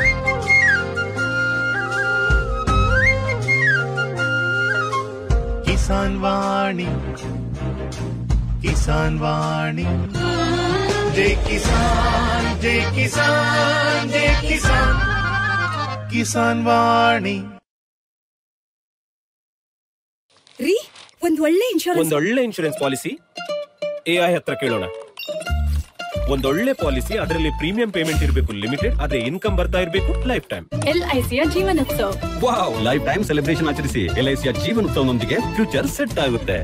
किसान वाणी किसान वाणी जय किसान जय किसान जय किसान किसान वाणी
ರೀ ಒಂದ್ ಒಳ್ಳೆ ಇನ್ಶೂರೆನ್ಸ್
ಒಂದೊಳ್ಳೆ ಇನ್ಶೂರೆನ್ಸ್ ಪಾಲಿಸಿ ಎ ಐ ಹತ್ರ ಕೇಳೋಣ ಒಂದೊಳ್ಳೆ ಪಾಲಿಸಿ ಅದರಲ್ಲಿ ಪ್ರೀಮಿಯಂ ಪೇಮೆಂಟ್ ಇರಬೇಕು ಲಿಮಿಟೆಡ್ ಅದೇ ಇನ್ಕಮ್ ಬರ್ತಾ ಇರಬೇಕು ಲೈಫ್ ಟೈಮ್
ಎಲ್ಐಸಿಯ Jeevanotsav
wow life time celebration ಆಚರಿಸಿ ಎಲ್ ಐ ಸಿಯ ಜೀವನೋತ್ಸವನೊಂದಿಗೆ ಫ್ಯೂಚರ್ ಸೆಟ್ ಆಗುತ್ತೆ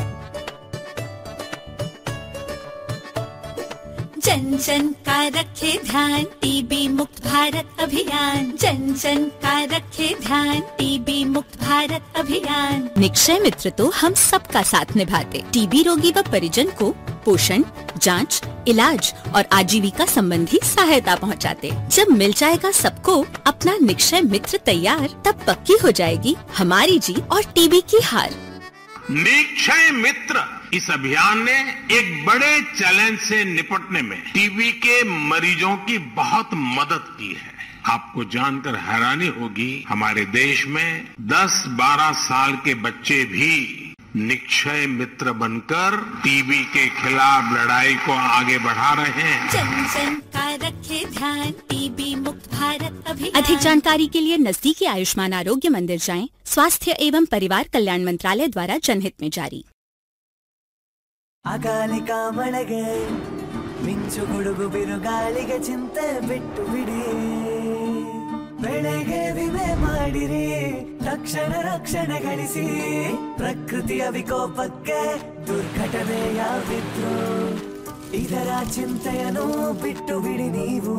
जन जन का रखे ध्यान टीबी मुक्त भारत अभियान जन जन का रखे ध्यान टीबी मुक्त भारत अभियान निक्षय मित्र तो हम सबका साथ निभाते टीबी रोगी व परिजन को पोषण जांच, इलाज और आजीविका संबंधी सहायता पहुंचाते। जब मिल जाएगा सबको अपना निक्षय मित्र तैयार तब पक्की हो जाएगी हमारी जीत और टीबी की हार
निक्षय मित्र इस अभियान ने एक बड़े चैलेंज से निपटने में टीबी के मरीजों की बहुत मदद की है आपको जानकर हैरानी होगी हमारे देश में 10-12 साल के बच्चे भी निक्षय मित्र बनकर टीबी के खिलाफ लड़ाई को आगे बढ़ा रहे हैं
जन जन का रखे ध्यान टीबी मुक्त भारत अभियान अधिक जानकारी के लिए नजदीकी आयुष्मान आरोग्य मंदिर जाएं स्वास्थ्य एवं परिवार कल्याण मंत्रालय द्वारा जनहित में जारी
ಅಕಾಲಿಕ ಮಳೆಗೆ ಮಿಂಚು ಗುಡುಗು ಬಿರುಗಾಳಿಗೆ ಚಿಂತೆ ಬಿಟ್ಟು ಬಿಡಿ ಬೆಳೆಗೆ ವಿಮೆ ಮಾಡಿರಿ ತಕ್ಷಣ ರಕ್ಷಣೆ ಗಳಿಸಿ ಪ್ರಕೃತಿಯ ವಿಕೋಪಕ್ಕೆ ದುರ್ಘಟನೆ ಯಾವಿದ್ರು ಇದರ ಚಿಂತೆಯನ್ನು ಬಿಟ್ಟು ಬಿಡಿ ನೀವು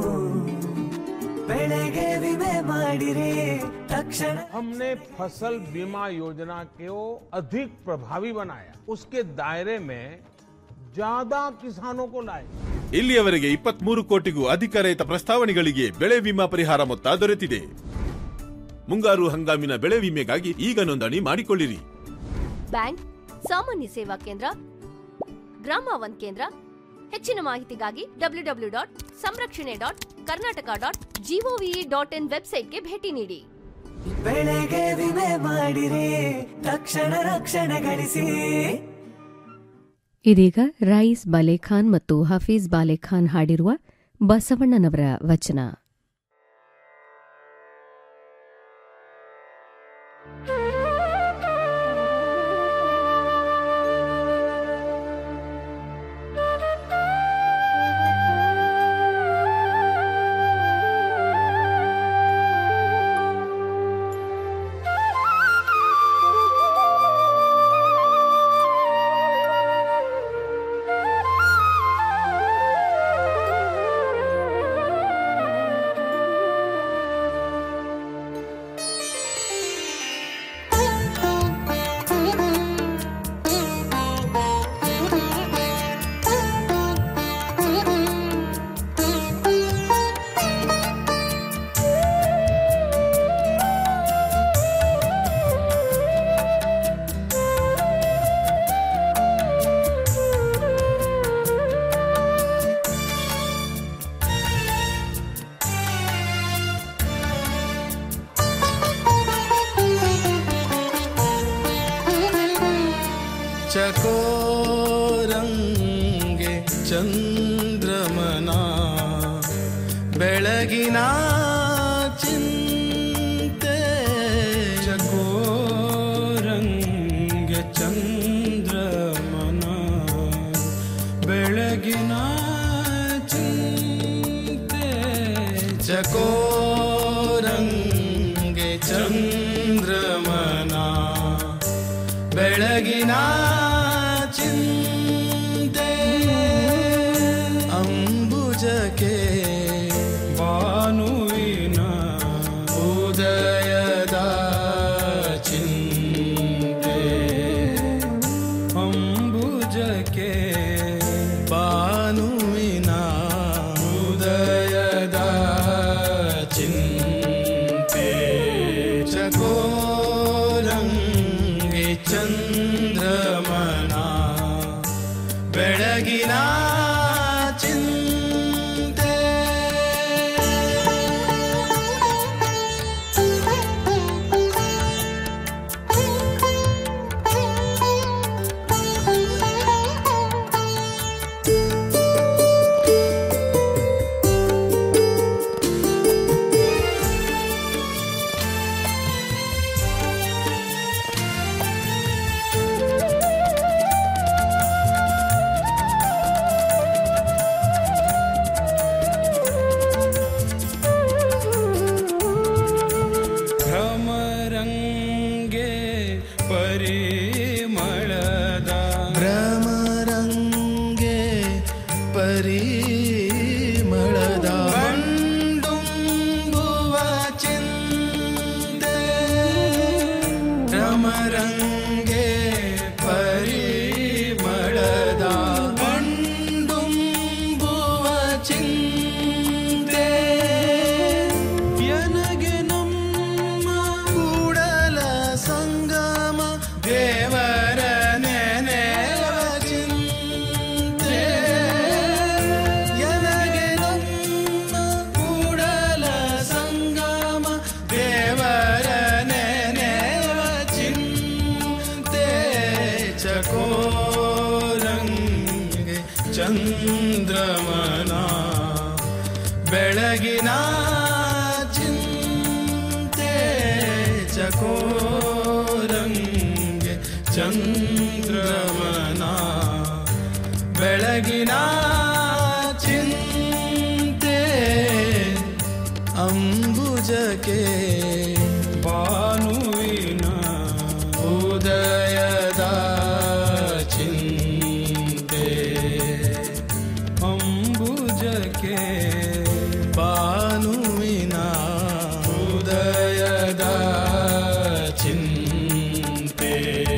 ಬೆಳೆಗೆ ವಿಮೆ ಮಾಡಿರಿ ತಕ್ಷಣ
हमने फसल बीमा योजना को अधिक प्रभावी बनाया उसके दायरे में ज्यादा किसानों को लाए
ಇಲ್ಲಿಯವರೆಗೆ ಇಪ್ಪತ್ಮೂರು ಕೋಟಿಗೂ ಅಧಿಕ ರೈತ ಪ್ರಸ್ತಾವನೆಗಳಿಗೆ ಬೆಳೆ ವಿಮಾ ಪರಿಹಾರ ಮೊತ್ತ ದೊರೆತಿದೆ ಮುಂಗಾರು ಹಂಗಾಮಿನ ಬೆಳೆ ವಿಮೆಗಾಗಿ ಈಗ ನೋಂದಣಿ ಮಾಡಿಕೊಳ್ಳಿರಿ
ಬ್ಯಾಂಕ್ ಸಾಮಾನ್ಯ ಸೇವಾ ಕೇಂದ್ರ ಗ್ರಾಮ ಒನ್ ಕೇಂದ್ರ ಹೆಚ್ಚಿನ ಮಾಹಿತಿಗಾಗಿ W W dot Samrakshane dot Karnataka dot GOV dot in ವೆಬ್ಸೈಟ್ಗೆ ಭೇಟಿ ನೀಡಿ
ಬೆಳೆಗೆ ವಿಮೆ ಮಾಡಿರಿ ತಕ್ಷಣ ರಕ್ಷಣೆ ಗಳಿಸಿ
ಇದೀಗ ರೈಸ್ ಬಾಲೆಖಾನ್ ಮತ್ತು ಹಫೀಜ್ ಬಾಲೆಖಾನ್ ಹಾಡಿರುವ ಬಸವಣ್ಣನವರ ವಚನ
ಚಕೋರಂಗೆ ಚಂದ್ರಮನ ಬೆಳಗಿನ ಚಿಂತೆ ಚಕೋರಂಗೆ ಚಂದ್ರಮನ ಬೆಳಗಿನ ಚಿಂತೆ ಚಕೋರಂಗೆ ಚಂದ್ರಮನ ಬೆಳಗಿನ ಚಿಂತೆ ಅಂಬುಜಕ್ಕೆ ಭಾನುವಿನ ಉದಯದ ಚಿಂತೆ ಅಂಬುಜಕ್ಕೆ ಭಾನುವಿನ ಉದಯದ ಚಿಂತೆ ಚಕೋರಂಗೆ ಚಂದ್ರಮನ ಬೆಳಗಿನ ಚಿಂತೆ ಭ್ರಮರಂಗೆ ಪರಿಮಳದ ಭ್ರಮರಂಗೆ ಪರಿಮಳದ ಕಂಡುಂಬುವ ಚಿಂತೆ ಭ್ರಮರಂಗೆ ಪರಿಮಳದ ಕಂಡುಂಬುವ ಚಿಂತೆ ಎನಗೆ ನಮ್ಮ ಕೂಡಲ ಸಂಗಮ ದೇವರ ನೆನೆವ ಚಿಂತೆ ಎನಗೆ ನಮ್ಮ ಕೂಡಲ ಸಂಗಮ ದೇವರ ನೆನೆವ ಚಿಂತೆ ಚಕೋರಂಗೆ ಚಂದ್ರಮನ ಬೆಳಗಿನ ಚಿಂತೆ ಚಕೋರಂಗೆ ಚಂದ್ರಮನ ಬೆಳಗಿನ ಚಿಂತೆ ಅಂಬುಜಕ್ಕೆ ಭಾನುವಿನ ಉದಯದ ಚಿಂತೆ ಅಂಬುಜಕ್ಕೆ ಭಾನುವಿನ ಉದಯದ ಚಿಂತೆ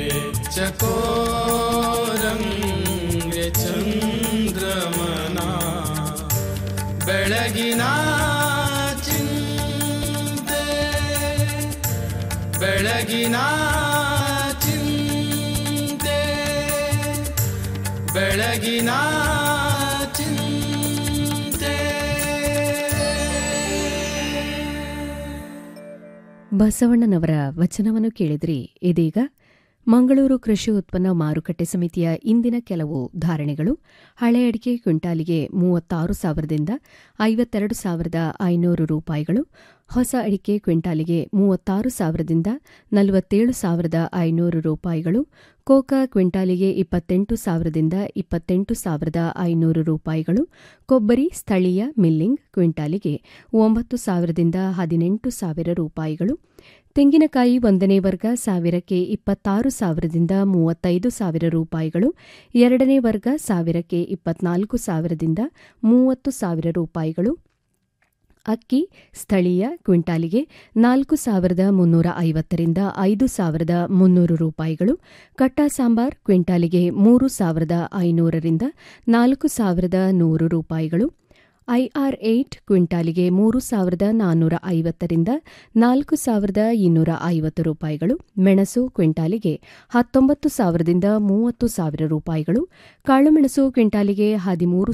ಚಕೋರಂಗೆ ಚಂದ್ರಮನ ಬೆಳಗಿನ ಚಿಂತೆ ಬೆಳಗಿನ ಚಿಂತೆ ಬೆಳಗಿನ ಚಿಂತೆ
ಬಸವಣ್ಣನವರ ವಚನವನ್ನು ಕೇಳಿದ್ರಿ ಇದೀಗ ಮಂಗಳೂರು ಕೃಷಿ ಉತ್ಪನ್ನ ಮಾರುಕಟ್ಟೆ ಸಮಿತಿಯ ಇಂದಿನ ಕೆಲವು ಧಾರಣೆಗಳು ಹಳೆ ಅಡಿಕೆ ಕ್ವಿಂಟಾಲಿಗೆ ಮೂವತ್ತಾರು ಸಾವಿರದಿಂದ ಐವತ್ತೆರಡು ಸಾವಿರದ ಐನೂರು ರೂಪಾಯಿಗಳು ಹೊಸ ಅಡಿಕೆ ಕ್ವಿಂಟಾಲಿಗೆ ಮೂವತ್ತಾರು ಸಾವಿರದಿಂದ ನಲವತ್ತೇಳು ಸಾವಿರದ ಐನೂರು ರೂಪಾಯಿಗಳು ಕೋಕಾ ಕ್ವಿಂಟಾಲಿಗೆ ಇಪ್ಪತ್ತೆಂಟು ಸಾವಿರದಿಂದ ಇಪ್ಪತ್ತೆಂಟು ಸಾವಿರದ ಐನೂರು ರೂಪಾಯಿಗಳು ಕೊಬ್ಬರಿ ಸ್ಥಳೀಯ ಮಿಲ್ಲಿಂಗ್ ಕ್ವಿಂಟಾಲಿಗೆ ಒಂಬತ್ತು ಸಾವಿರದಿಂದ ಹದಿನೆಂಟು ಸಾವಿರ ರೂಪಾಯಿಗಳು ತೆಂಗಿನಕಾಯಿ ಒಂದನೇ ವರ್ಗ ಸಾವಿರಕ್ಕೆ ಇಪ್ಪತ್ತಾರು ಸಾವಿರದಿಂದ ಮೂವತ್ತೈದು ಸಾವಿರ ರೂಪಾಯಿಗಳು ಎರಡನೇ ವರ್ಗ ಸಾವಿರಕ್ಕೆ ಇಪ್ಪತ್ನಾಲ್ಕು ಸಾವಿರದಿಂದ ಮೂವತ್ತು ಸಾವಿರ ರೂಪಾಯಿಗಳು ಅಕ್ಕಿ ಸ್ಥಳೀಯ ಕ್ವಿಂಟಾಲಿಗೆ ನಾಲ್ಕು ಸಾವಿರದ ಮುನ್ನೂರ ಐವತ್ತರಿಂದ ಐದು ಸಾವಿರದ ಮುನ್ನೂರು ರೂಪಾಯಿಗಳು ಕಟ್ಟಾ ಸಾಂಬಾರ್ ಕ್ವಿಂಟಾಲಿಗೆ ಮೂರು ಸಾವಿರದ ಐನೂರರಿಂದ ನಾಲ್ಕು ಸಾವಿರದ ನೂರು ರೂಪಾಯಿಗಳು ಐಆರ್ ಏಟ್ ಕ್ವಿಂಟಾಲಿಗೆ ಮೂರು ಸಾವಿರದ ನಾನ್ನೂರ ಐವತ್ತರಿಂದ ನಾಲ್ಕು ಸಾವಿರದ ಇನ್ನೂರ ಐವತ್ತು ರೂಪಾಯಿಗಳು ಮೆಣಸು ಕ್ವಿಂಟಾಲಿಗೆ ಹತ್ತೊಂಬತ್ತು ಸಾವಿರದಿಂದ ಮೂವತ್ತು ಸಾವಿರ ರೂಪಾಯಿಗಳು ಕಾಳುಮೆಣಸು ಕ್ವಿಂಟಾಲಿಗೆ ಹದಿಮೂರು